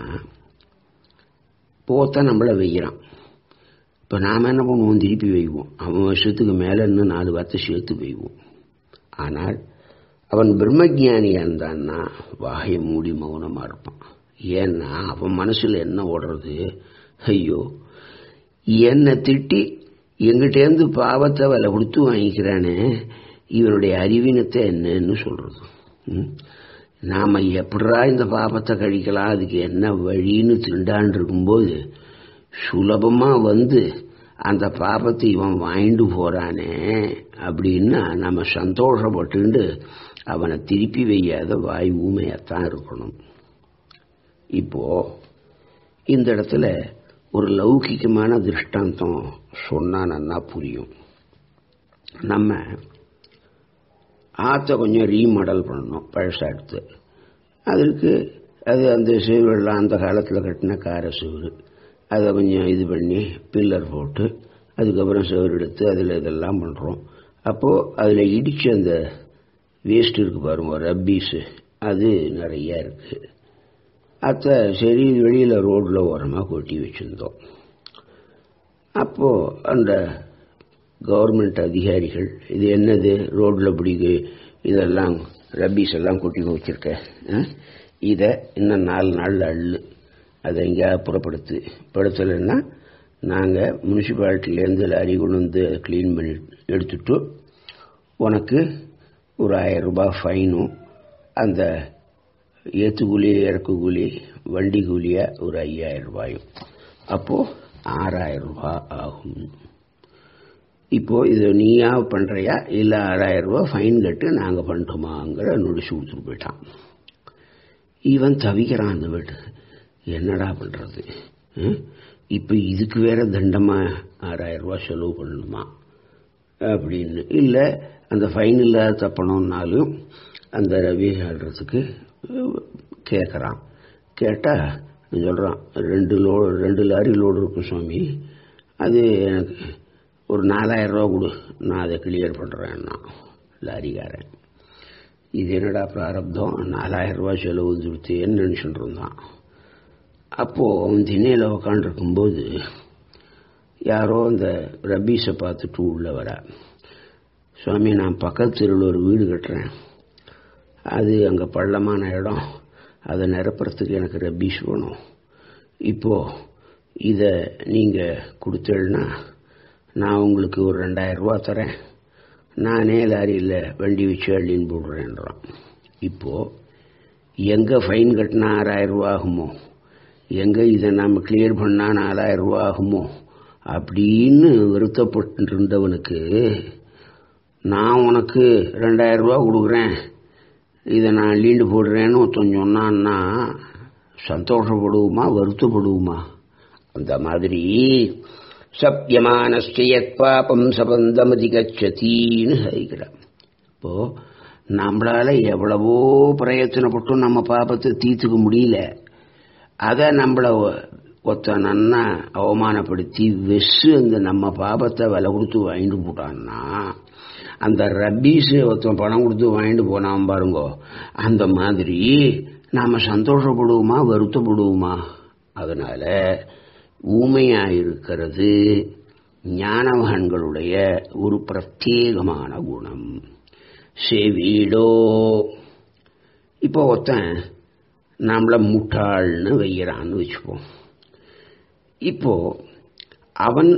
போத்த நம்மள வைக்கிறான் இப்போ நாம் என்ன பண்ணுவோம் திருப்பி வைவோம் அவன் வருஷத்துக்கு மேலே இன்னும் நாலு வார்த்தை சேர்த்து வைவோம் ஆனால் அவன் பிரம்மஜானியாக இருந்தான்னா வாயை மூடி மௌனமாக இருப்பான் ஏன்னா அவன் மனசில் என்ன ஓடுறது ஐயோ என்னை திட்டி எங்கிட்டேருந்து பாவத்தை விலை கொடுத்து வாங்கிக்கிறானே இவனுடைய அறிவினத்தை என்னன்னு சொல்றது நாம் எப்படா இந்த பாபத்தை கழிக்கலாம் அதுக்கு என்ன வழின்னு திண்டான் இருக்கும்போது சுலபமாக வந்து அந்த பாபத்தை இவன் வாங்கிட்டு போறானே அப்படின்னு நம்ம சந்தோஷப்பட்டு அவனை திருப்பி வையாத வாய் ஊமையாத்தான் இருக்கணும் இப்போ இந்த இடத்துல ஒரு லௌகிகமான திருஷ்டாந்தம் சொன்னா நன்னா புரியும் நம்ம ஆற்றை கொஞ்சம் ரீமாடல் பண்ணணும் பழசா எடுத்து அதற்கு அது அந்த சுவரெல்லாம் அந்த காலத்தில் கட்டின கார சுவர் அதை கொஞ்சம் இது பண்ணி பில்லர் போட்டு அதுக்கப்புறம் சுவர் எடுத்து அதில் இதெல்லாம் பண்ணுறோம் அப்போது அதில் இடித்து அந்த வேஸ்ட் இருக்கு பாருங்க ரப்பீஸு அது நிறைய இருக்குது அத்தை சரி வெளியில் ரோட்டில் ஓரமாக கொட்டி வச்சுருந்தோம் அப்போது அந்த கவர்மெண்ட் அதிகாரிகள் இது என்னது ரோட்டில் பிடிக்கு இதெல்லாம் ரப்பீஸ் எல்லாம் கொட்டி வச்சிருக்க இதை இன்னும் நாலு நாளில் அள்ளு அதை எங்கேயாவது புறப்படுத்து படுத்தலைன்னா நாங்கள் முனிசிபாலிட்டிலேருந்து லாரி கொண்டு வந்து க்ளீன் பண்ணி எடுத்துட்டு உனக்கு ஒரு ஆயிரம் ரூபாய் ஃபைனும் அந்த ஏற்று கூலி இறக்கு கூலி வண்டி கூலியாக ஒரு ஐயாயிரம் ரூபாயும் அப்போது ஆறாயிரம் ரூபாய் ஆகும் இப்போ இது நீயா பண்றியா இல்லை ஆறாயிரம் ரூபாய் ஃபைன் கட்டு நாங்கள் பண்ணிட்டோமாங்கிற நொடிச்சு கொடுத்துட்டு போயிட்டான் இவன் தவிக்கிறான் அந்த வீட்டு என்னடா பண்றது இப்போ இதுக்கு வேற தண்டமா ஆறாயிரம் ரூபாய் செலவு பண்ணணுமா அப்படின்னு இல்லை அந்த ஃபைன் இல்லாத தப்பணும்னாலும் அந்த ரவி ஆடுறதுக்கு கேட்குறான் கேட்டால் சொல்கிறான் ரெண்டு லோ ரெண்டு லாரி லோடு இருக்கும் சுவாமி அது எனக்கு ஒரு நாலாயிரம் ரூபா கொடு நான் அதை கிளியர் பண்ணுறேன்னா லாரிக்காரன் இது என்னடா பிராரப்தம் நாலாயிரம் ரூபாய் செலவு கொடுத்தேன்னு நினச்சிட்டு இருந்தான் அப்போது அவன் திண்ணையில் உக்காண்டிருக்கும்போது யாரோ அந்த ரபீஸை பார்த்துட்டு உள்ள வர சுவாமி நான் பக்கத்து தெருவில் ஒரு வீடு கட்டுறேன் அது அங்கே பள்ளமான இடம் அதை நிரப்புறதுக்கு எனக்கு ரபீஸ் வேணும் இப்போது இதை நீங்கள் கொடுத்தேன்னா நான் உங்களுக்கு ஒரு ரெண்டாயிரம் ரூபா தரேன் நானே லாரியில் வண்டி வச்சு அள்ளின்னு போடுறேன்றான் இப்போது எங்கே ஃபைன் கட்டினா ஆறாயிரம் ரூபா ஆகுமோ எங்கே இதை நாம் கிளியர் பண்ணால் நாலாயிரம் ரூபா ஆகுமோ அப்படின்னு வருத்தப்பட்டு இருந்தவனுக்கு நான் உனக்கு ரெண்டாயிரம் ரூபா கொடுக்குறேன் இதை நான் அள்ளிண்டு போடுறேன்னு ஒருத்தன் சொன்னான்னா சந்தோஷப்படுவோமா வருத்தப்படுவோமா அந்த மாதிரி சத்தியமானஸ்யத் பாபம் சபந்தமதிகச்சத்தின்னு ஹரிக்கிறார் இப்போ நம்மளால எவ்வளவோ பிரயத்தனப்பட்டும் நம்ம பாபத்தை தீர்த்துக்க முடியல அதை நம்மள ஒருத்த நன்னா அவமானப்படுத்தி வெஸ்ஸு அந்த நம்ம பாபத்தை விலை கொடுத்து வாங்கிட்டு போட்டான்னா அந்த ரப்பீஸு ஒருத்தன் பணம் கொடுத்து வாங்கிட்டு போனான் பாருங்கோ அந்த மாதிரி நாம சந்தோஷப்படுவோமா வருத்தப்படுவோமா அதனால ஊமையா இருக்கிறது ஞானமகன்களுடைய ஒரு பிரத்யேகமான குணம் செவிடோ இப்போ ஒருத்தன் நம்மள முட்டாள்னு வைக்கிறான்னு வச்சுப்போம் இப்போ அவன்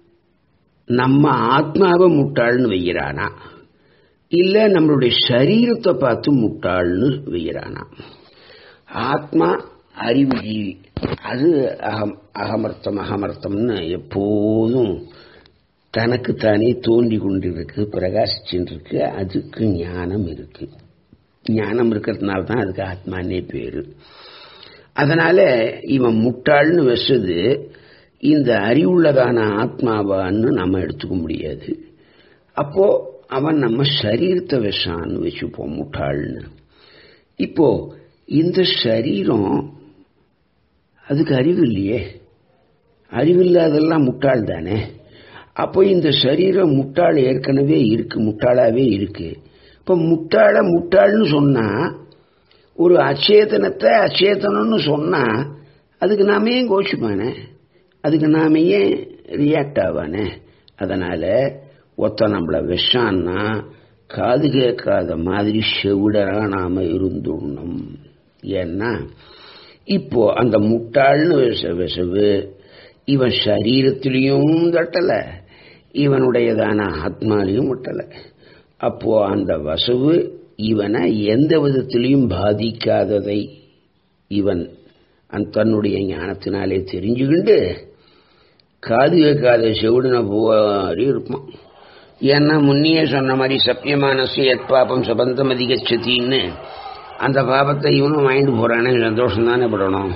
நம்ம ஆத்மாவை முட்டாள்னு வைக்கிறானா இல்ல நம்மளுடைய சரீரத்தை பார்த்து முட்டாள்னு வைக்கிறானா ஆத்மா அறிவு ஜீவி அது அகம் அகமர்த்தம் அகமர்த்தம்னு எப்போதும் தனக்குத்தானே தோண்டி கொண்டிருக்கு பிரகாசிச்சுட்டு இருக்கு அதுக்கு ஞானம் இருக்கு ஞானம் இருக்கிறதுனால தான் அதுக்கு ஆத்மானே பேரு அதனால இவன் முட்டாள்னு வச்சது இந்த அறிவுள்ளதான ஆத்மாவான்னு நம்ம எடுத்துக்க முடியாது அப்போ அவன் நம்ம சரீரத்தை விஷான்னு வச்சுப்போம் முட்டாள்னு இப்போ இந்த சரீரம் அதுக்கு அறிவு இல்லையே அறிவில்லாதெல்லாம் முட்டாள் தானே அப்போ இந்த சரீரம் முட்டாள் ஏற்கனவே இருக்கு முட்டாளாவே இருக்கு இப்ப முட்டாள முட்டாள்னு சொன்னா ஒரு அச்சேதனத்தை அச்சேதனம்னு சொன்னா அதுக்கு நாம ஏன் கோச்சுப்பானே அதுக்கு நாம ஏன் ரியாக்ட் ஆவானே அதனால ஒத்த நம்மள விஷான்னா காது கேட்காத மாதிரி செவிடரா நாம இருந்துடணும் ஏன்னா இப்போ அந்த முட்டாள்னு விசவு இவன் சரீரத்திலையும் தட்டல இவனுடையதான ஆத்மாலையும் முட்டல அப்போ அந்த வசவு இவனை எந்த விதத்திலையும் பாதிக்காததை இவன் தன்னுடைய ஞானத்தினாலே தெரிஞ்சுக்கிண்டு காது கேட்காத செவிடுன போவாரி இருப்பான் ஏன்னா முன்னையே சொன்ன மாதிரி சத்தியமானசு எத் பாப்பம் சபந்தம் அதிகச்சத்தின்னு அந்த பாபத்தை இவனும் வாங்கிட்டு போறானே சந்தோஷம் தானே படணும்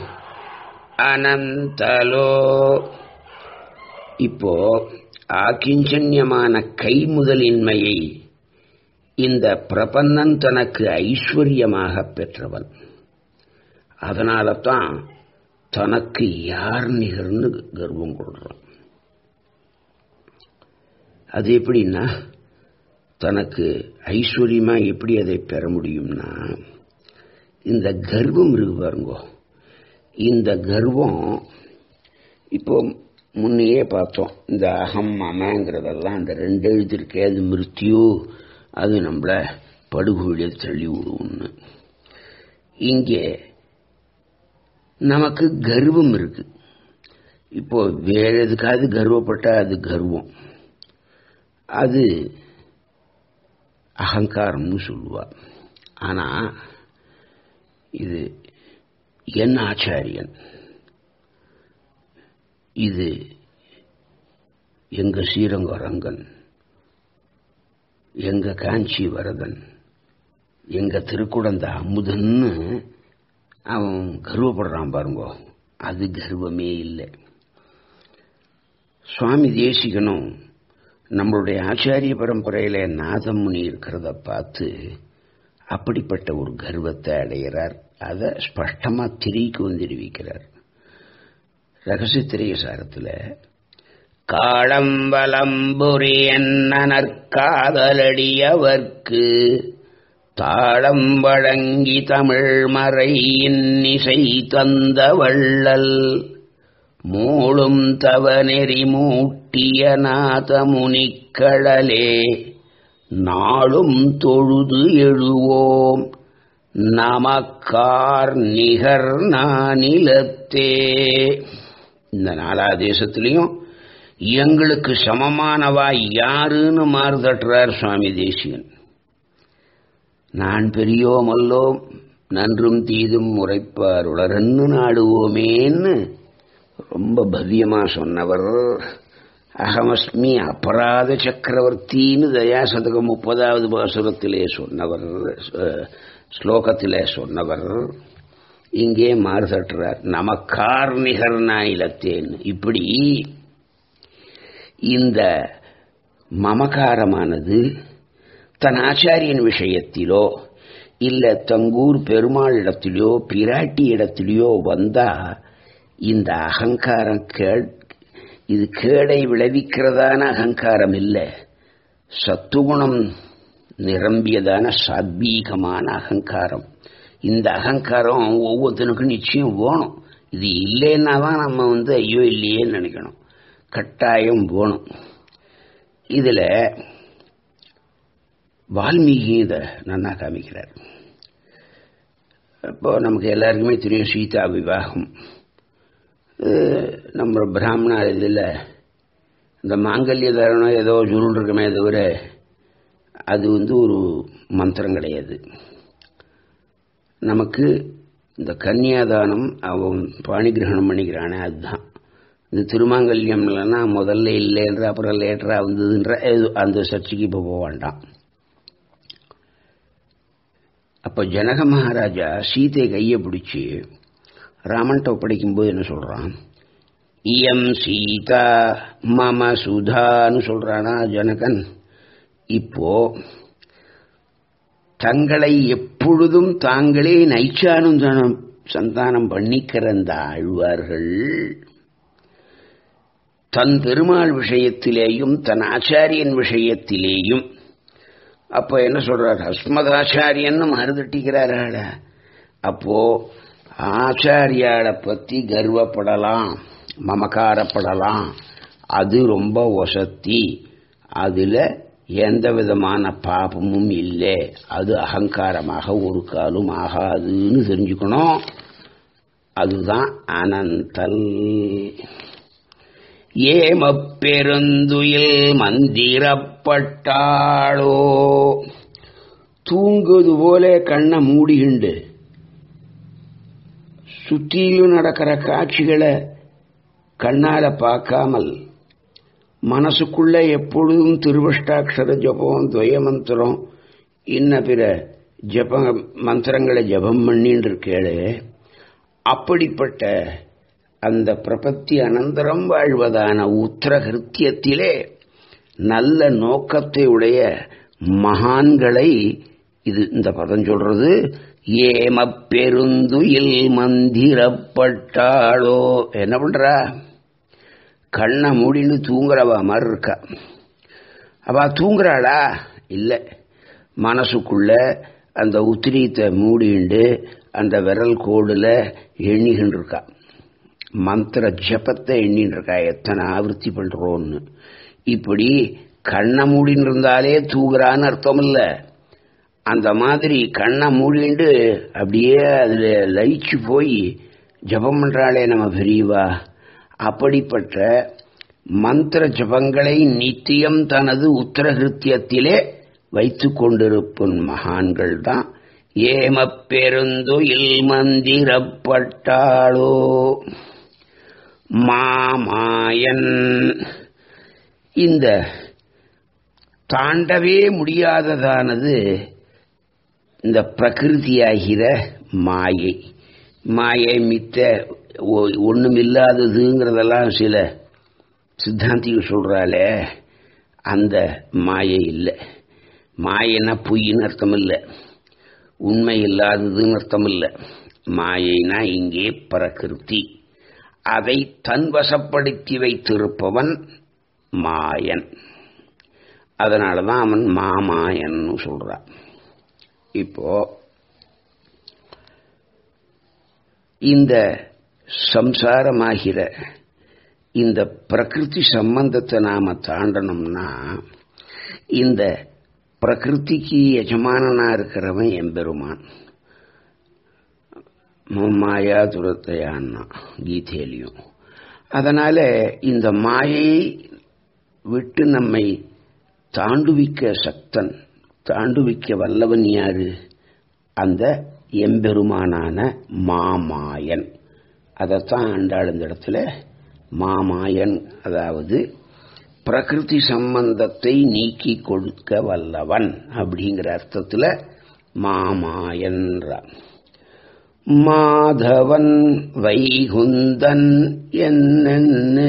அனந்தலோ இப்போ ஆக்கிஞ்சன்யமான கை முதலின்மையை இந்த பிரபந்தன் தனக்கு ஐஸ்வர்யமாக பெற்றவன் அதனால தான் தனக்கு யார் நிகர்னு கர்வம் கொள்றான் அது எப்படின்னா தனக்கு ஐஸ்வர்யமா எப்படி அதை பெற முடியும்னா இந்த கர்வம் இருக்கு பாருங்கோ இந்த கர்வம் இப்போ முன்னையே பார்த்தோம் இந்த அகம் மமங்கிறதெல்லாம் அந்த ரெண்டு எழுத்து இருக்கே அது மிருத்தியோ அது நம்மள படுகொழியில் தள்ளி விடுவோம்னு இங்கே நமக்கு கர்வம் இருக்கு இப்போ வேற எதுக்காவது கர்வப்பட்டா அது கர்வம் அது அகங்காரம்னு சொல்லுவா ஆனா இது என் ஆச்சாரியன் இது எங்க ஸ்ரீரங்க ரங்கன் எங்க காஞ்சி வரதன் எங்க திருக்குடந்த அமுதன்னு அவன் கர்வப்படுறான் பாருங்க அது கர்வமே இல்லை சுவாமி தேசிகனும் நம்மளுடைய ஆச்சாரிய பரம்பரையில நாதமுனி இருக்கிறத பார்த்து அப்படிப்பட்ட ஒரு கர்வத்தை அடைகிறார் அதை ஸ்பஷ்டமா திரிக்கு வந்திருவிக்கிறார் ரகசியத்திரிய சாரத்தில் காளம்பலம்புரி நற்காதலடியவர்க்கு தாளம் வழங்கி தமிழ் மறை இன்னிசை தந்த வள்ளல் மூளும் தவநெறி மூட்டிய நாதமுனிக்கடலே நாளும் தொழுது எழுவோம் நமக்கார் நிகர் நானிலத்தே இந்த நாலா தேசத்திலையும் எங்களுக்கு சமமானவா யாருன்னு மாறுதட்டுறார் சுவாமி தேசியன் நான் பெரியோமல்லோம் நன்றும் தீதும் உரைப்பார் உளரன்னு நாடுவோமேன்னு ரொம்ப பவ்யமா சொன்னவர் அகமஸ்மி அபராத சக்கரவர்த்தின்னு தயாசதகம் முப்பதாவது பாசுரத்திலே சொன்னவர் ஸ்லோகத்திலே சொன்னவர் இங்கே மாறுதட்டுறார் நமக்கார் நிகர் நாயிலத்தேன்னு இப்படி இந்த மமகாரமானது தன் ஆச்சாரியன் விஷயத்திலோ இல்ல தங்கூர் பெருமாள் இடத்திலோ பிராட்டி இடத்திலோ வந்தா இந்த அகங்காரம் கேட் இது கேடை விளைவிக்கிறதான அகங்காரம் இல்லை சத்துகுணம் நிரம்பியதான சாத்வீகமான அகங்காரம் இந்த அகங்காரம் ஒவ்வொருத்தனுக்கும் நிச்சயம் வேணும் இது இல்லைன்னா தான் நம்ம வந்து ஐயோ இல்லையேன்னு நினைக்கணும் கட்டாயம் வேணும் இதுல வால்மீகி இதை நன்னா காமிக்கிறார் இப்போ நமக்கு எல்லாருக்குமே தெரியும் சீதா விவாகம் நம்ம பிராமண இதில் இந்த மாங்கல்ய தரணம் ஏதோ சுருள் இருக்குமே தவிர அது வந்து ஒரு மந்திரம் கிடையாது நமக்கு இந்த கன்னியாதானம் அவன் பாணி கிரகணம் பண்ணிக்கிறானே அதுதான் இந்த திருமாங்கல்யம்லன்னா முதல்ல இல்லைன்ற அப்புறம் லேட்டரா வந்ததுன்ற அந்த சர்ச்சைக்கு இப்போ போக வேண்டாம் அப்போ ஜனக மகாராஜா சீதை கையை பிடிச்சி ராமன்ட்ட ஒப்படைக்கும்போது என்ன சொல்றான் இயம் சீதா மம சுதான்னு சொல்றானா ஜனகன் இப்போ தங்களை எப்பொழுதும் தாங்களே நைச்சானுந்தனம் சந்தானம் பண்ணிக்கிற அந்த ஆழ்வார்கள் தன் பெருமாள் விஷயத்திலேயும் தன் ஆச்சாரியன் விஷயத்திலேயும் அப்போ என்ன சொல்றார் அஸ்மதாச்சாரியன்னு மறுதட்டிக்கிறாராள அப்போ ஆச்சாரியாளை பத்தி கர்வப்படலாம் மமக்காரப்படலாம் அது ரொம்ப ஒசத்தி அதுல எந்த விதமான பாபமும் இல்லை அது அகங்காரமாக ஒரு காலும் ஆகாதுன்னு தெரிஞ்சுக்கணும் அதுதான் அனந்தல் ஏமப்பெருந்துயில் மந்திரப்பட்டாளோ தூங்குவது போல கண்ணை மூடிகிண்டு சுத்திலும் நடக்கிற காட்சிகளை கண்ணால பார்க்காமல் மனசுக்குள்ள எப்பொழுதும் திருவஷ்டாட்சர ஜபம் துவயமந்திரம் இன்ன பிற ஜப மந்திரங்களை ஜபம் பண்ணின்னு இருக்கேளே அப்படிப்பட்ட அந்த பிரபத்தி அனந்தரம் வாழ்வதான உத்தரகிருத்தியத்திலே நல்ல நோக்கத்தை உடைய மகான்களை இது இந்த பதம் சொல்றது ஏம பெருந்துயில் மந்திரப்பட்டாளோ என்ன பண்றா கண்ணை மூடின்னு தூங்குறவா மாதிரி இருக்கா அவ தூங்குறாளா இல்லை மனசுக்குள்ள அந்த உத்திரியத்தை மூடிண்டு அந்த விரல் கோடுல எண்ணிகிட்டு இருக்கா மந்திர ஜபத்தை எண்ணின்னு இருக்கா எத்தனை ஆவர்த்தி பண்றோன்னு இப்படி கண்ணை மூடின்னு இருந்தாலே தூங்குறான்னு அர்த்தம் இல்ல அந்த மாதிரி கண்ணை மூடிண்டு அப்படியே அதுல லயிச்சு போய் ஜபம் பண்றாளே நம்ம பெரியவா அப்படிப்பட்ட மந்திர ஜபங்களை நித்தியம் தனது உத்தரகிருத்தியத்திலே வைத்து கொண்டிருக்கும் மகான்கள் தான் ஏம பெருந்துயில் மந்திரப்பட்டாளோ மாமாயன் இந்த தாண்டவே முடியாததானது இந்த பிரகிருதியாகிற மாயை மாயை மித்த ஒண்ணுமில்லாததுங்கிறதெல்லாம் சில சித்தாந்திகள் சொல்றாளே அந்த மாயை இல்லை மாயனா பொய்ன்னு அர்த்தம் இல்லை உண்மை இல்லாததுன்னு அர்த்தம் இல்லை மாயைனா இங்கே பிரகிருதி அதை தன்வசப்படுத்தி வைத்திருப்பவன் மாயன் அதனாலதான் அவன் மாமாயன் சொல்றான் இப்போ இந்த சம்சாரமாகிற இந்த பிரகிருதி சம்பந்தத்தை நாம தாண்டணும்னா இந்த பிரகிருதிக்கு எஜமானனா இருக்கிறவன் எம்பெருமான் மாயா துரத்தையான்னா கீதையிலையும் அதனால இந்த மாயையை விட்டு நம்மை தாண்டுவிக்க சக்தன் தாண்டுவிக்க வல்லவன் யாரு அந்த எம்பெருமானான மாமாயன் அதைத்தான் ஆண்டாள் இந்த இடத்துல மாமாயன் அதாவது பிரகிருதி சம்பந்தத்தை நீக்கி கொடுக்க வல்லவன் அப்படிங்கிற அர்த்தத்தில் மாமாயன்றான் மாதவன் வைகுந்தன் என்னென்னு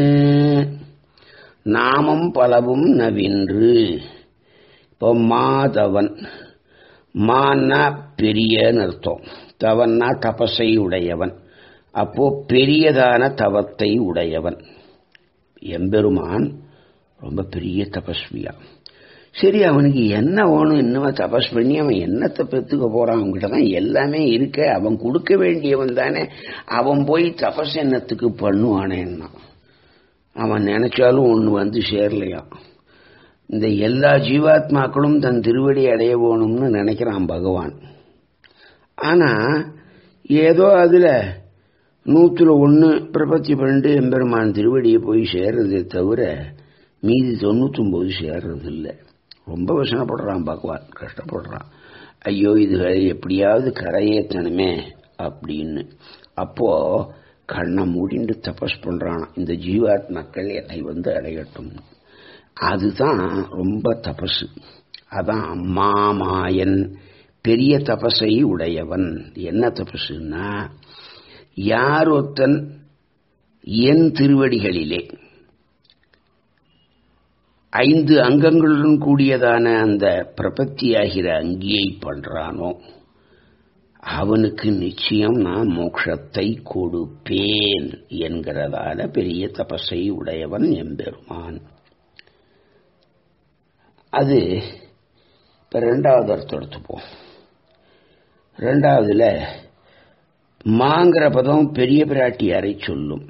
நாமம் பலவும் நவின்று இப்போ மாதவன் மான்னா பெரிய அர்த்தம் தவன்னா தபசை உடையவன் அப்போ பெரியதான தவத்தை உடையவன் எம்பெருமான் ரொம்ப பெரிய தபஸ்வியா சரி அவனுக்கு என்ன வேணும் இன்னும் தபஸ் பண்ணி அவன் என்னத்தை பெற்றுக்க போறான் அவன்கிட்ட தான் எல்லாமே இருக்க அவன் கொடுக்க வேண்டியவன் தானே அவன் போய் தபஸ் என்னத்துக்கு பண்ணுவானேன்னா அவன் நினைச்சாலும் ஒன்று வந்து சேரலையா இந்த எல்லா ஜீவாத்மாக்களும் தன் திருவடி அடைய வேணும்னு நினைக்கிறான் பகவான் ஆனா ஏதோ அதுல நூத்துல ஒன்று பிரபத்தி பன்னெண்டு எம்பெருமான் திருவடியை போய் சேர்றதே தவிர மீதி தொண்ணூத்தொம்பது சேர்றது இல்லை ரொம்ப வசனப்படுறான் பகவான் கஷ்டப்படுறான் ஐயோ இதுகளை எப்படியாவது கரையேற்றணுமே அப்படின்னு அப்போ கண்ணை மூடிண்டு தபஸ் பண்றான் இந்த ஜீவாத்மாக்கள் என்னை வந்து அடையட்டும் அதுதான் ரொம்ப தபசு அதான் மாமாயன் பெரிய தபசை உடையவன் என்ன தபசுன்னா யார் ஒருத்தன் என் திருவடிகளிலே ஐந்து அங்கங்களுடன் கூடியதான அந்த பிரபத்தியாகிற அங்கியை பண்றானோ அவனுக்கு நிச்சயம் நான் மோட்சத்தை கொடுப்பேன் என்கிறதான பெரிய தபஸை உடையவன் எம்பெருமான் அது இப்ப ரெண்டாவது அர்த்தம் எடுத்துப்போம் ரெண்டாவதுல மாங்கிற பதம் பெரிய பிராட்டியாரை சொல்லும்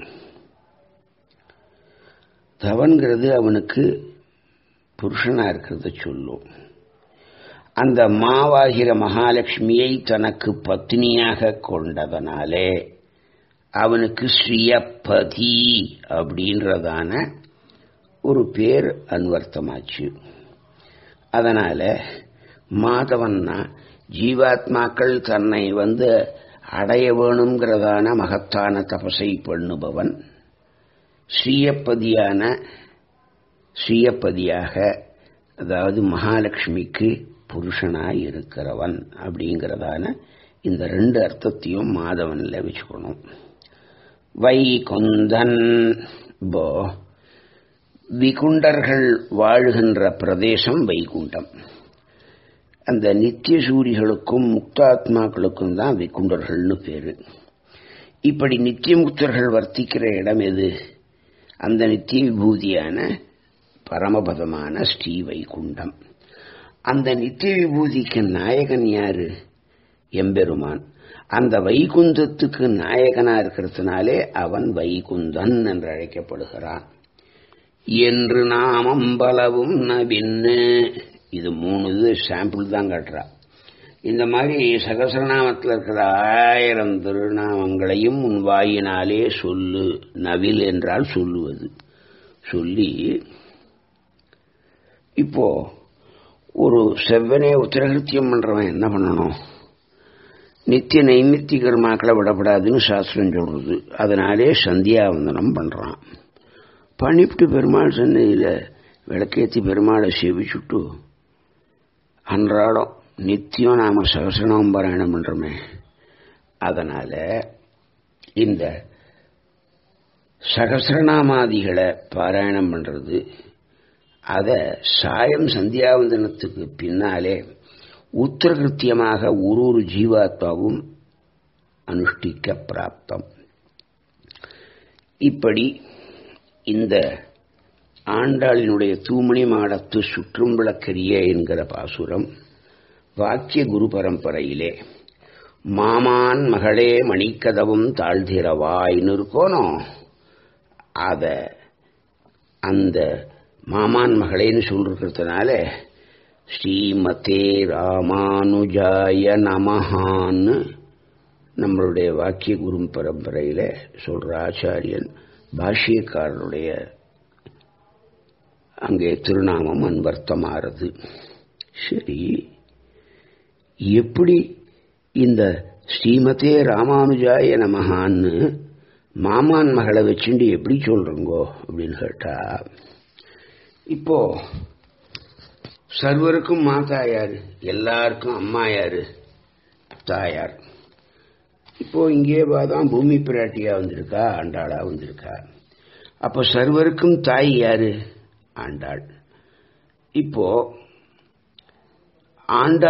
தவன்கிறது அவனுக்கு புருஷனா இருக்கிறத சொல்லும் அந்த மாவாகிற மகாலட்சுமியை தனக்கு பத்னியாக கொண்டதனாலே அவனுக்கு ஸ்ரீயப்பதி அப்படின்றதான ஒரு பேர் அன்வர்த்தமாச்சு அதனால மாதவன்னா ஜீவாத்மாக்கள் தன்னை வந்து அடைய வேணுங்கிறதான மகத்தான தபசை பண்ணுபவன் ஸ்ரீயப்பதியான ஸ்ரீயப்பதியாக அதாவது மகாலட்சுமிக்கு புருஷனாய் இருக்கிறவன் அப்படிங்கிறதான இந்த ரெண்டு அர்த்தத்தையும் மாதவனில் வச்சுக்கணும் வைகுந்தன் போ விகுண்டர்கள் வாழுகின்ற பிரதேசம் வைகுண்டம் அந்த நித்திய சூரிகளுக்கும் முக்தாத்மாக்களுக்கும் தான் விகுண்டர்கள்னு பேரு இப்படி நித்திய முக்தர்கள் வர்த்திக்கிற இடம் எது அந்த நித்திய விபூதியான பரமபதமான ஸ்ரீ வைகுண்டம் அந்த நித்திய விபூதிக்கு நாயகன் யாரு எம்பெருமான் அந்த வைகுந்தத்துக்கு நாயகனா இருக்கிறதுனாலே அவன் வைகுந்தன் என்று அழைக்கப்படுகிறான் என்று நாமம் பலவும் நபின்னு இது மூணு இது சாம்பிள் தான் காட்டுறா இந்த மாதிரி சகசரநாமத்தில் இருக்கிற ஆயிரம் திருநாமங்களையும் உன் வாயினாலே சொல்லு நவில் என்றால் சொல்லுவது சொல்லி இப்போ ஒரு செவ்வனே உத்தரகிருத்தியம் பண்றவன் என்ன பண்ணணும் நித்திய நைமித்திய கர்மாக்களை விடப்படாதுன்னு சாஸ்திரம் சொல்றது அதனாலே சந்தியாவந்தனம் பண்றான் பண்ணிவிட்டு பெருமாள் சன்னதியில் விளக்கேற்றி பெருமாளை சேவிச்சுட்டு அன்றாடம் நித்தியம் நாம சகசனம் பாராயணம் பண்றோமே அதனால இந்த சகசிரநாமாதிகளை பாராயணம் பண்றது அத சாயம் சந்தியாவந்தனத்துக்கு பின்னாலே உத்தரகிருத்தியமாக ஒரு ஒரு ஜீவாத்மாவும் அனுஷ்டிக்க பிராப்தம் இப்படி இந்த ஆண்டாளினுடைய தூமணி மாடத்து சுற்றும் விளக்கரிய என்கிற பாசுரம் வாக்கிய குரு பரம்பரையிலே மாமான் மகளே மணிக்கதவும் தாழ்திரவாயின்னு இருக்கோனோ அத அந்த மாமான் மகளேன்னு சொல்லிருக்கிறதுனால ஸ்ரீமதே ராமானுஜாய நமஹான்னு நம்மளுடைய வாக்கிய குரு பரம்பரையில சொல்ற ஆச்சாரியன் பாஷ்யக்காரருடைய அங்கே திருநாமம் அன்வர்த்தமாறது சரி எப்படி இந்த ஸ்ரீமதே ராமானுஜாய நமகான்னு மாமான் மகளை வச்சுட்டு எப்படி சொல்றங்கோ அப்படின்னு கேட்டா இப்போ சர்வருக்கும் மாதா யாரு எல்லாருக்கும் அம்மா யாரு தாயார் இப்போ இங்கே தான் பூமி பிராட்டியா வந்திருக்கா ஆண்டாளா வந்திருக்கா அப்போ சர்வருக்கும் தாய் யாரு ஆண்டாள் இப்போ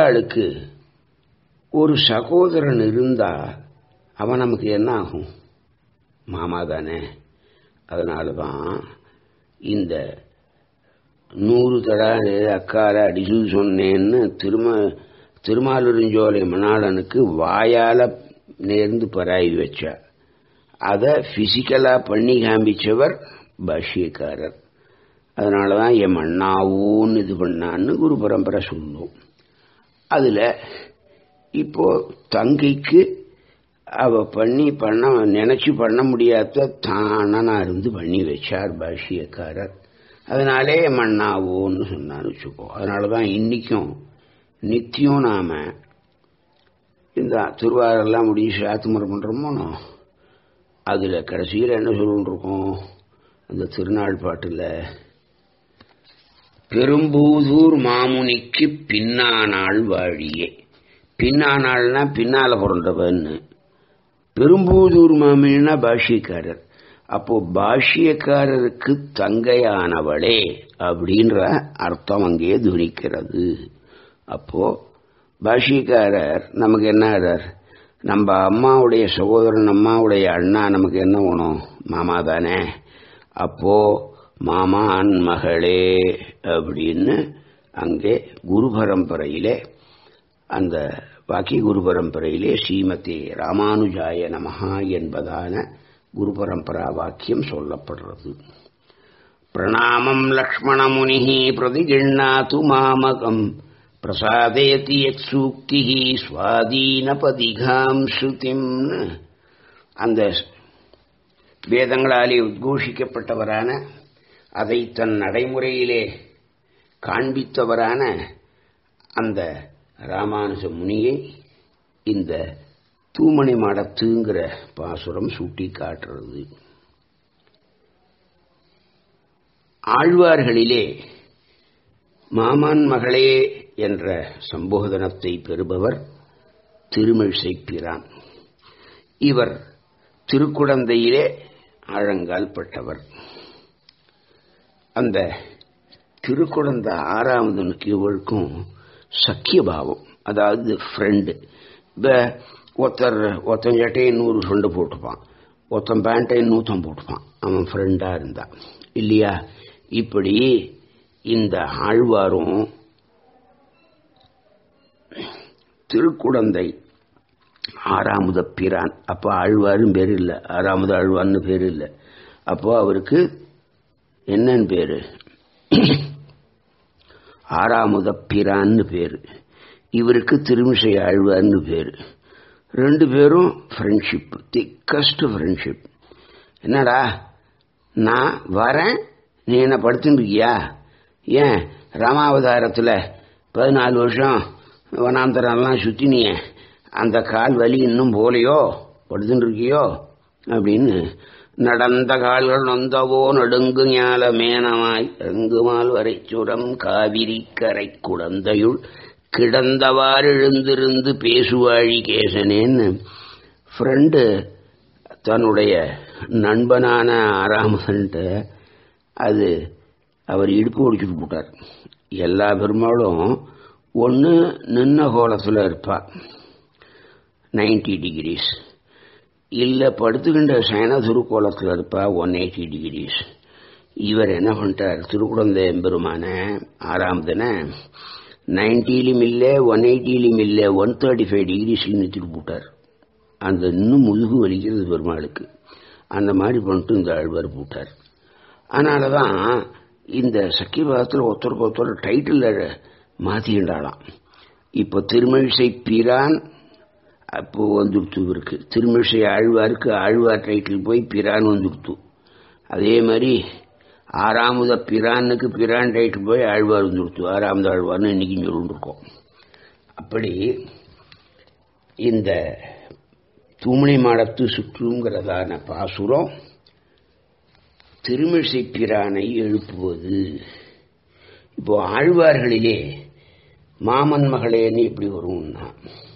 ஆண்டாளுக்கு ஒரு சகோதரன் இருந்தா அவன் நமக்கு என்ன ஆகும் மாமா தானே அதனால தான் இந்த நூறு தடா அக்கால அடிச்சு சொன்னேன்னு திரும திருமாலிருஞ்சோலை மணாளனுக்கு வாயால நேர்ந்து பராய் வச்சா அதை பிசிக்கலா பண்ணி காமிச்சவர் பாஷ்யக்காரர் அதனால தான் என் மண்ணாவூன்னு இது பண்ணான்னு குரு பரம்பரை சொல்லும் அதுல இப்போ தங்கைக்கு அவ பண்ணி பண்ண நினைச்சு பண்ண முடியாத தானா இருந்து பண்ணி வச்சார் பாஷ்யக்காரர் அதனாலே மண்ணாவோன்னு சொன்னான்னு வச்சுக்கோ அதனாலதான் இன்னைக்கும் நித்தியம் நாம இந்த திருவாரெல்லாம் முடிஞ்சு சாத்துமுறை பண்றோமோ அதுல கடைசியில் என்ன சொல்லிட்டு இருக்கோம் அந்த திருநாள் பாட்டுல பெரும்பூதூர் மாமுனிக்கு பின்னானாள் வாழியே பின்னானாள்னா பின்னால பிறந்தவன்னு பெரும்பூதூர் மாமினா பாஷ்யக்காரர் அப்போ பாஷ்யக்காரருக்கு தங்கையானவளே அப்படின்ற அர்த்தம் அங்கே துணிக்கிறது அப்போ பாஷ்யக்காரர் நமக்கு என்ன நம்ம அம்மாவுடைய சகோதரன் அம்மாவுடைய அண்ணா நமக்கு என்ன வேணும் மாமா தானே அப்போ மாமான் மகளே அப்படின்னு அங்கே குரு பரம்பரையிலே அந்த பாக்கி குரு பரம்பரையிலே ஸ்ரீமதி ராமானுஜாய நமஹா என்பதான குரு பரம்பரா வாக்கியம் சொல்லப்படுறது பிரணாமம் லக்ஷ்மணமுனி பிரதிகிண்ணாத்து மாமகம் பிரசாதயதி யத் சூக்தி சுவாதீனபதிகாம் ஸ்ருதிம்னு அந்த வேதங்களாலே உத்கோஷிக்கப்பட்டவரான அதை தன் நடைமுறையிலே காண்பித்தவரான அந்த ராமானுஜ முனியை இந்த தூமணி மாடத்துங்கிற பாசுரம் சூட்டி காட்டுறது ஆழ்வார்களிலே மாமான் மகளே என்ற சம்போதனத்தை பெறுபவர் திருமிழிசை பிரான் இவர் திருக்குடந்தையிலே ஆழங்கால் பட்டவர் அந்த திருக்குடந்த ஆறாவதுனுக்கு இவளுக்கும் சக்கிய பாவம் அதாவது ஃப்ரெண்டு இப்போ ஒருத்தர் ஒருத்தன் சட்டையை நூறு ஃப்ரெண்டு போட்டுப்பான் ஒருத்தன் பேண்ட்டை நூத்தம் போட்டுப்பான் அவன் ஃப்ரெண்டாக இருந்தான் இல்லையா இப்படி இந்த ஆழ்வாரும் திருக்குடந்தை ஆறாமுத பிரான் அப்போ ஆழ்வாரும் பேர் இல்லை ஆறாமுத ஆழ்வார்னு பேர் இல்லை அப்போ அவருக்கு என்னன்னு பேரு ஆறாமுத பிரான்னு பேரு இவருக்கு திருமிசை ஆழ்வார்னு பேரு ரெண்டு பேரும் ஃப்ரெண்ட்ஷிப் திக்கஸ்ட் ஃப்ரெண்ட்ஷிப் என்னடா நான் வரேன் நீ என்ன படுத்துன்னு இருக்கியா ஏன் ராமாவதாரத்தில் பதினாலு வருஷம் வனாந்தரம்லாம் சுற்றினிய அந்த கால் வலி இன்னும் போலையோ படுத்துன்னு இருக்கியோ அப்படின்னு நடந்த கால்கள் நொந்தவோ நடுங்கு ஞால மேனமாய் எங்குமால் வரை சுரம் காவிரி கரை குழந்தையுள் கிடந்தவாறு எழுந்திருந்து பேசுவாழி கேசனேன்னு ஃப்ரெண்டு தன்னுடைய நண்பனான ஆறாமன்ட்ட அது அவர் இடுப்பு ஒடிச்சுட்டு போட்டார் எல்லா பெருமாளும் ஒன்று நின்ன கோலத்தில் இருப்பா நைன்டி டிகிரிஸ் இல்லை படுத்துக்கின்ற சயன திருக்கோலத்தில் இருப்பா ஒன் எயிட்டி டிகிரிஸ் இவர் என்ன பண்ணிட்டார் திருக்குழந்தை எம்பெருமான ஆறாம் தின நைன்டிலும் இல்லை ஒன் எயிட்டிலும் இல்லை ஒன் தேர்ட்டி ஃபைவ் டிகிரிஸில் நிறுத்திட்டு போட்டார் அந்த இன்னும் முதுகு வலிக்கிறது பெருமாளுக்கு அந்த மாதிரி பண்ணிட்டு இந்த ஆழ்வார் போட்டார் அதனால தான் இந்த சக்கியபாதத்தில் ஒருத்தருக்கு ஒருத்தர் டைட்டில் மாற்றிக்கின்றாலாம் இப்போ திருமழிசை பிரான் அப்போ வந்துடுத்து இவருக்கு திருமிழிசை ஆழ்வாருக்கு ஆழ்வார் டைட்டில் போய் பிரான் வந்துடுத்து அதே மாதிரி ஆறாமுத பிரானுக்கு பிரான் டைட்டில் போய் ஆழ்வார் வந்துடுத்து ஆறாமது ஆழ்வார்னு இன்னைக்கு சொல்லிருக்கோம் அப்படி இந்த தூமணி மாடத்து சுற்றுங்கிறதான பாசுரம் திருமிழிசை பிரானை எழுப்புவது இப்போ ஆழ்வார்களிலே மாமன் மகளேன்னு எப்படி வரும்னா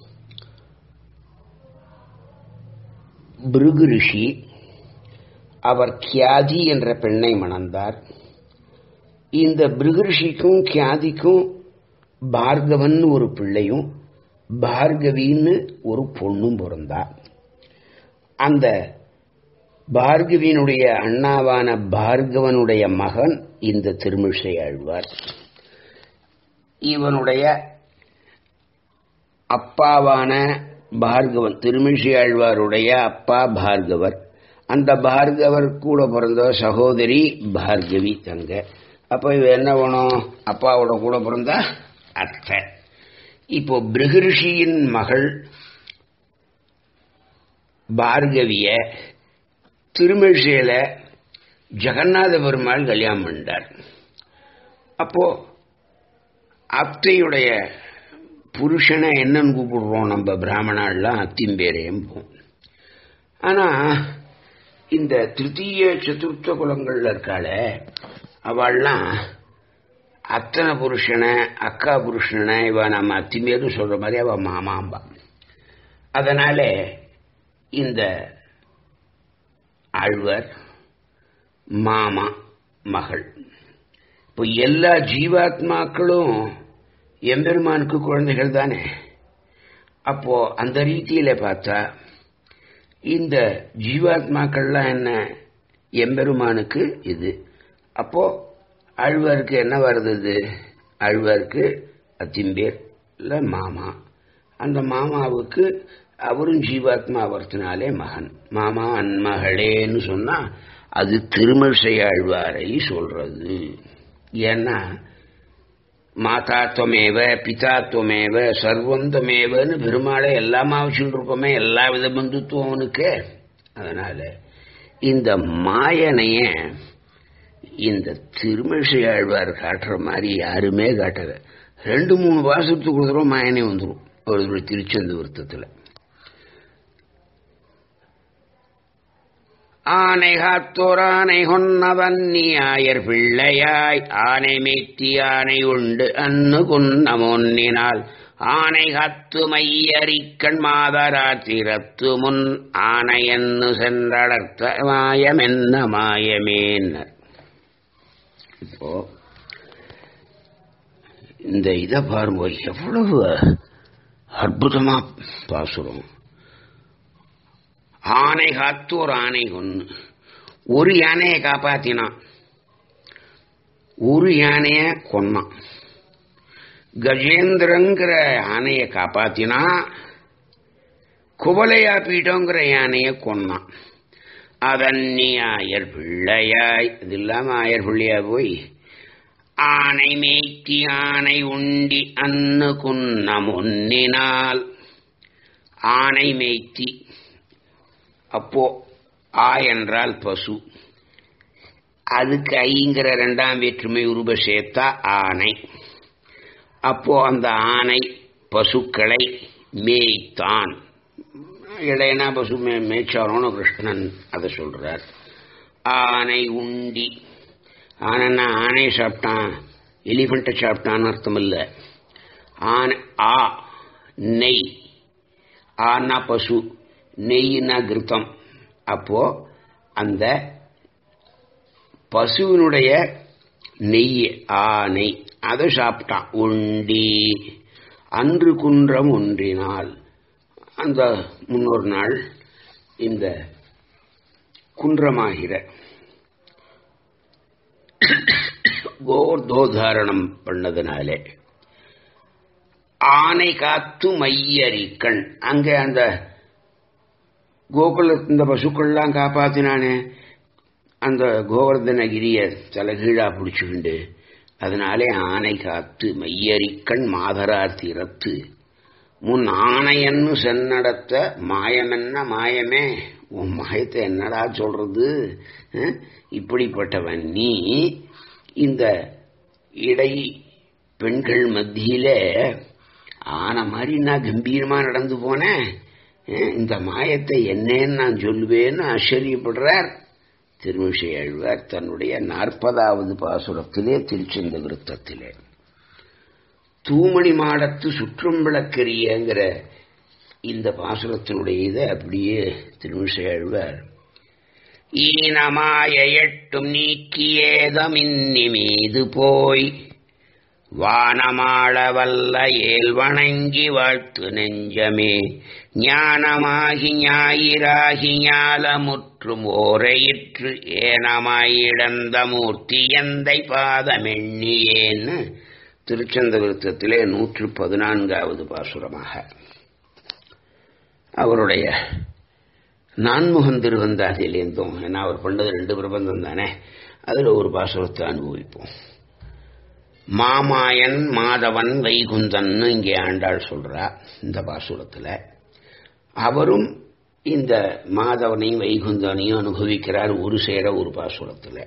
பிருகு ரிஷி அவர் கியாதி என்ற பெண்ணை மணந்தார் இந்த பிருகு ரிஷிக்கும் கியாதிக்கும் பார்கவன் ஒரு பிள்ளையும் பார்கவின்னு ஒரு பொண்ணும் பிறந்தார் அந்த பார்கவியினுடைய அண்ணாவான பார்கவனுடைய மகன் இந்த திருமிழிசை ஆழ்வார் இவனுடைய அப்பாவான பார்கவன் திருமிழிசை ஆழ்வாருடைய அப்பா பார்கவர் அந்த பார்கவர் கூட பிறந்த சகோதரி பார்கவி தங்க அப்ப இவ என்ன வேணும் அப்பாவோட கூட பிறந்தா அத்தை இப்போ பிருகரிஷியின் மகள் பார்கவிய திருமிழிசையில ஜெகநாத பெருமாள் கல்யாணம் பண்ணிட்டார் அப்போ அத்தையுடைய புருஷனை என்னன்னு கூப்பிடுறோம் நம்ம பிராமணாலாம் அத்திம்பேரையும் போம் ஆனா இந்த திருத்தீய சதுர்த்த குலங்கள்ல இருக்காள அவள்லாம் அத்தனை புருஷனை அக்கா புருஷனை இவ நம்ம அத்திமேரும் சொல்ற மாதிரி அவ மாமாம்பா அதனால இந்த ஆழ்வர் மாமா மகள் இப்போ எல்லா ஜீவாத்மாக்களும் எம்பெருமானுக்கு குழந்தைகள் தானே அப்போ அந்த ரீதியில பார்த்தா இந்த ஜீவாத்மாக்கள்லாம் என்ன எம்பெருமானுக்கு இது அப்போ அழ்வருக்கு என்ன வருது இது அழ்வருக்கு அத்திம்பேர்ல மாமா அந்த மாமாவுக்கு அவரும் ஜீவாத்மா வரத்தினாலே மகன் மாமா அன்மகளேன்னு சொன்னா அது திருமழிசை ஆழ்வாரை சொல்றது ஏன்னா மாதாத்வமேவ பிதாத்வமேவ சர்வந்தமேவன்னு பெருமாளை எல்லாமா வச்சுட்டு இருக்கோமே எல்லா வித பந்துத்துவம் அவனுக்கு அதனால இந்த மாயனைய இந்த திருமிழிசை ஆழ்வார் காட்டுற மாதிரி யாருமே காட்டல ரெண்டு மூணு வாசத்துக்கு ஒரு தடவை மாயனே வந்துடும் ஒரு திருச்செந்தூர்த்தத்தில் ஆனை காத்தோர் ஆனை கொன்னவன் நீ ஆயர் பிள்ளையாய் ஆனை மேத்தி ஆனை உண்டு அன்னு குன்னமொன்னினால் ஆனை காத்து மையரிக்கண் மாதரா திறத்து முன் ஆனையன்னு சென்றடர்த்த மாயமென்ன மாயமேன்னர் இப்போ இந்த இதை பாருங்க எவ்வளவு அற்புதமா பாசுறோம் ஆனை காத்து ஒரு ஆணை கொன்னு ஒரு யானையை காப்பாத்தினான் ஒரு யானைய கொன்னான் கஜேந்திரங்கிற யானையை காப்பாத்தினா குவலையா பீட்டோங்கிற யானையை கொன்னான் அதன் நீ ஆயர் பிள்ளையாய் இது இல்லாம ஆயர் பிள்ளையா போய் ஆனை மேய்த்தி ஆனை உண்டி அன்னு குன்ன முன்னினால் ஆனை மேய்த்தி அப்போ ஆ என்றால் பசு அதுக்கு ஐங்கிற ரெண்டாம் வேற்றுமை உருவ சேர்த்தா ஆனை அப்போ அந்த ஆனை பசுக்களை மேய்த்தான் இளையனா பசு மே மேய்ச்சாரோன்னு கிருஷ்ணன் அதை சொல்றார் ஆனை உண்டி ஆனைன்னா ஆனை சாப்பிட்டான் எலிஃபண்ட்டை சாப்பிட்டான்னு அர்த்தம் இல்லை ஆனை ஆ நெய் ஆனா பசு நெய்னா கிருத்தம் அப்போ அந்த பசுவினுடைய நெய் ஆனை அதை சாப்பிட்டான் உண்டி அன்று குன்றம் ஒன்றினால் அந்த முன்னொரு நாள் இந்த குன்றமாகிற கோர்தோதாரணம் பண்ணதுனாலே ஆனை காத்து மையரிக்கண் அங்கே அந்த கோகுல இந்த பசுக்கள்லாம் காப்பாத்தினானே அந்த கோவர்தனகிரிய தலைகீழா பிடிச்சுக்கிண்டு அதனாலே ஆனை காத்து மையரிக்கண் மாதரார் திறத்து முன் ஆணையன்னு சென்னடத்த மாயமென்ன மாயமே உன் மாயத்தை என்னடா சொல்றது இப்படிப்பட்டவன் நீ இந்த இடை பெண்கள் மத்தியில ஆன மாதிரி நான் கம்பீரமா நடந்து போனேன் இந்த மாயத்தை என்னன்னு நான் சொல்லுவேன்னு ஆச்சரியப்படுறார் திருமிஷை ஆழ்வார் தன்னுடைய நாற்பதாவது பாசுரத்திலே திருச்செந்த விருத்தத்திலே தூமணி மாடத்து சுற்றும் விளக்கரியங்கிற இந்த பாசுரத்தினுடைய இதை அப்படியே திருமிஷை ஆழ்வார் ஈனமாய எட்டும் நீக்கியேதமின்னி மீது போய் வானமாள வல்ல ஏல் வணங்கி வாழ்த்து நெஞ்சமே ஞானமாகி ஞாயிறாகி ஞாலமுற்றும் ஓரையிற்று ஏனமாயிடந்த மூர்த்தி எந்தை பாதமெண்ணியேன்னு திருச்சந்த விருத்தத்திலே நூற்று பதினான்காவது பாசுரமாக அவருடைய நான்முகன் திருவந்தாதியிலேருந்தும் ஏன்னா அவர் பண்ணது ரெண்டு பிரபந்தம் தானே அதில் ஒரு பாசுரத்தை அனுபவிப்போம் மாமாயன் மாதவன் வைகுந்தன்னு இங்கே ஆண்டாள் சொல்றா இந்த பாசுரத்தில் அவரும் இந்த மாதவனையும் வைகுந்தனையும் அனுபவிக்கிறார் ஒரு சேர ஒரு பாசுரத்தில்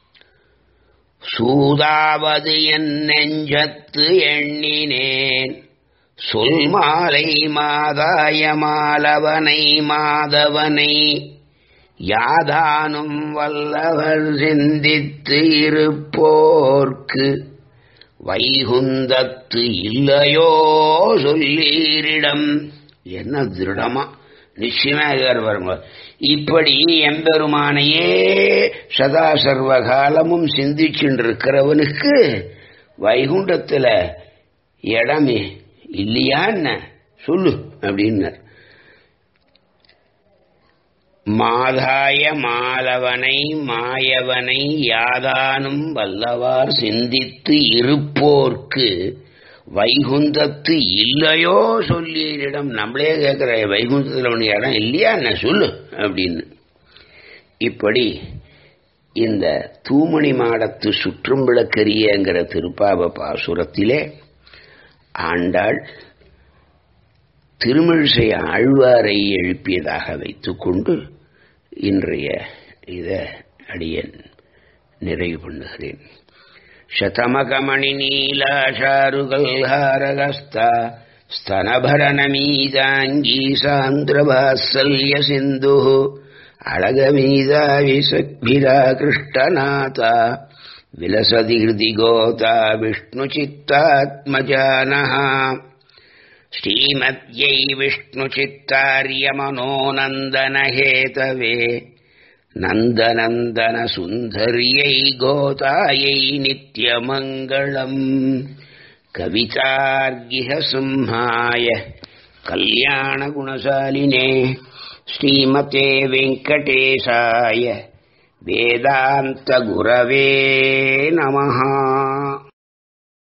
சூதாவது என் நெஞ்சத்து எண்ணினேன் சொல் மாலை மாதாய மாலவனை மாதவனை யாதானும் வல்லவர் சிந்தித்து இருப்போர்க்கு வைகுந்தத்து இல்லையோ சொல்லீரிடம் என்ன திருடமா நிச்சயமாக வருங்க இப்படி எம்பெருமானையே சதா சர்வ காலமும் சிந்திச்சுருக்கிறவனுக்கு வைகுண்டத்தில் இடமே இல்லையா என்ன சொல்லு அப்படின்னார் மாதாய மாலவனை மாயவனை யாதானும் வல்லவார் சிந்தித்து இருப்போர்க்கு வைகுந்தத்து இல்லையோ சொல்லியிடம் நம்மளே கேட்கிற வைகுந்தத்தில் ஒன்று இடம் இல்லையா என்ன சொல்லு அப்படின்னு இப்படி இந்த தூமணி மாடத்து சுற்றும் விளக்கரியங்கிற திருப்பாவ பாசுரத்திலே ஆண்டாள் திருமிழிசை ஆழ்வாரை எழுப்பியதாக வைத்துக்கொண்டு இன்றைய இத அடியன் நிறைவு பண்ணுகிறேன் शतमकमणि नीलाशारुगल्हारगस्ता स्तनभरनमीदाङ्गी सान्द्रवात्सल्य सिन्धुः अळगमीदा विसग्भिरा कृष्टनाथा विलसति हृदि गोता विष्णुचित्तात्मजानः श्रीमद्यै विष्णुचित्तार्यमनोनन्दनहेतवे नन्दनन्दनसुन्दर्यै गोतायै नित्यमङ्गलम् कवितार्गिहसिंहाय कल्याणगुणशालिने श्रीमते वेङ्कटेशाय वेदान्तगुरवे नमः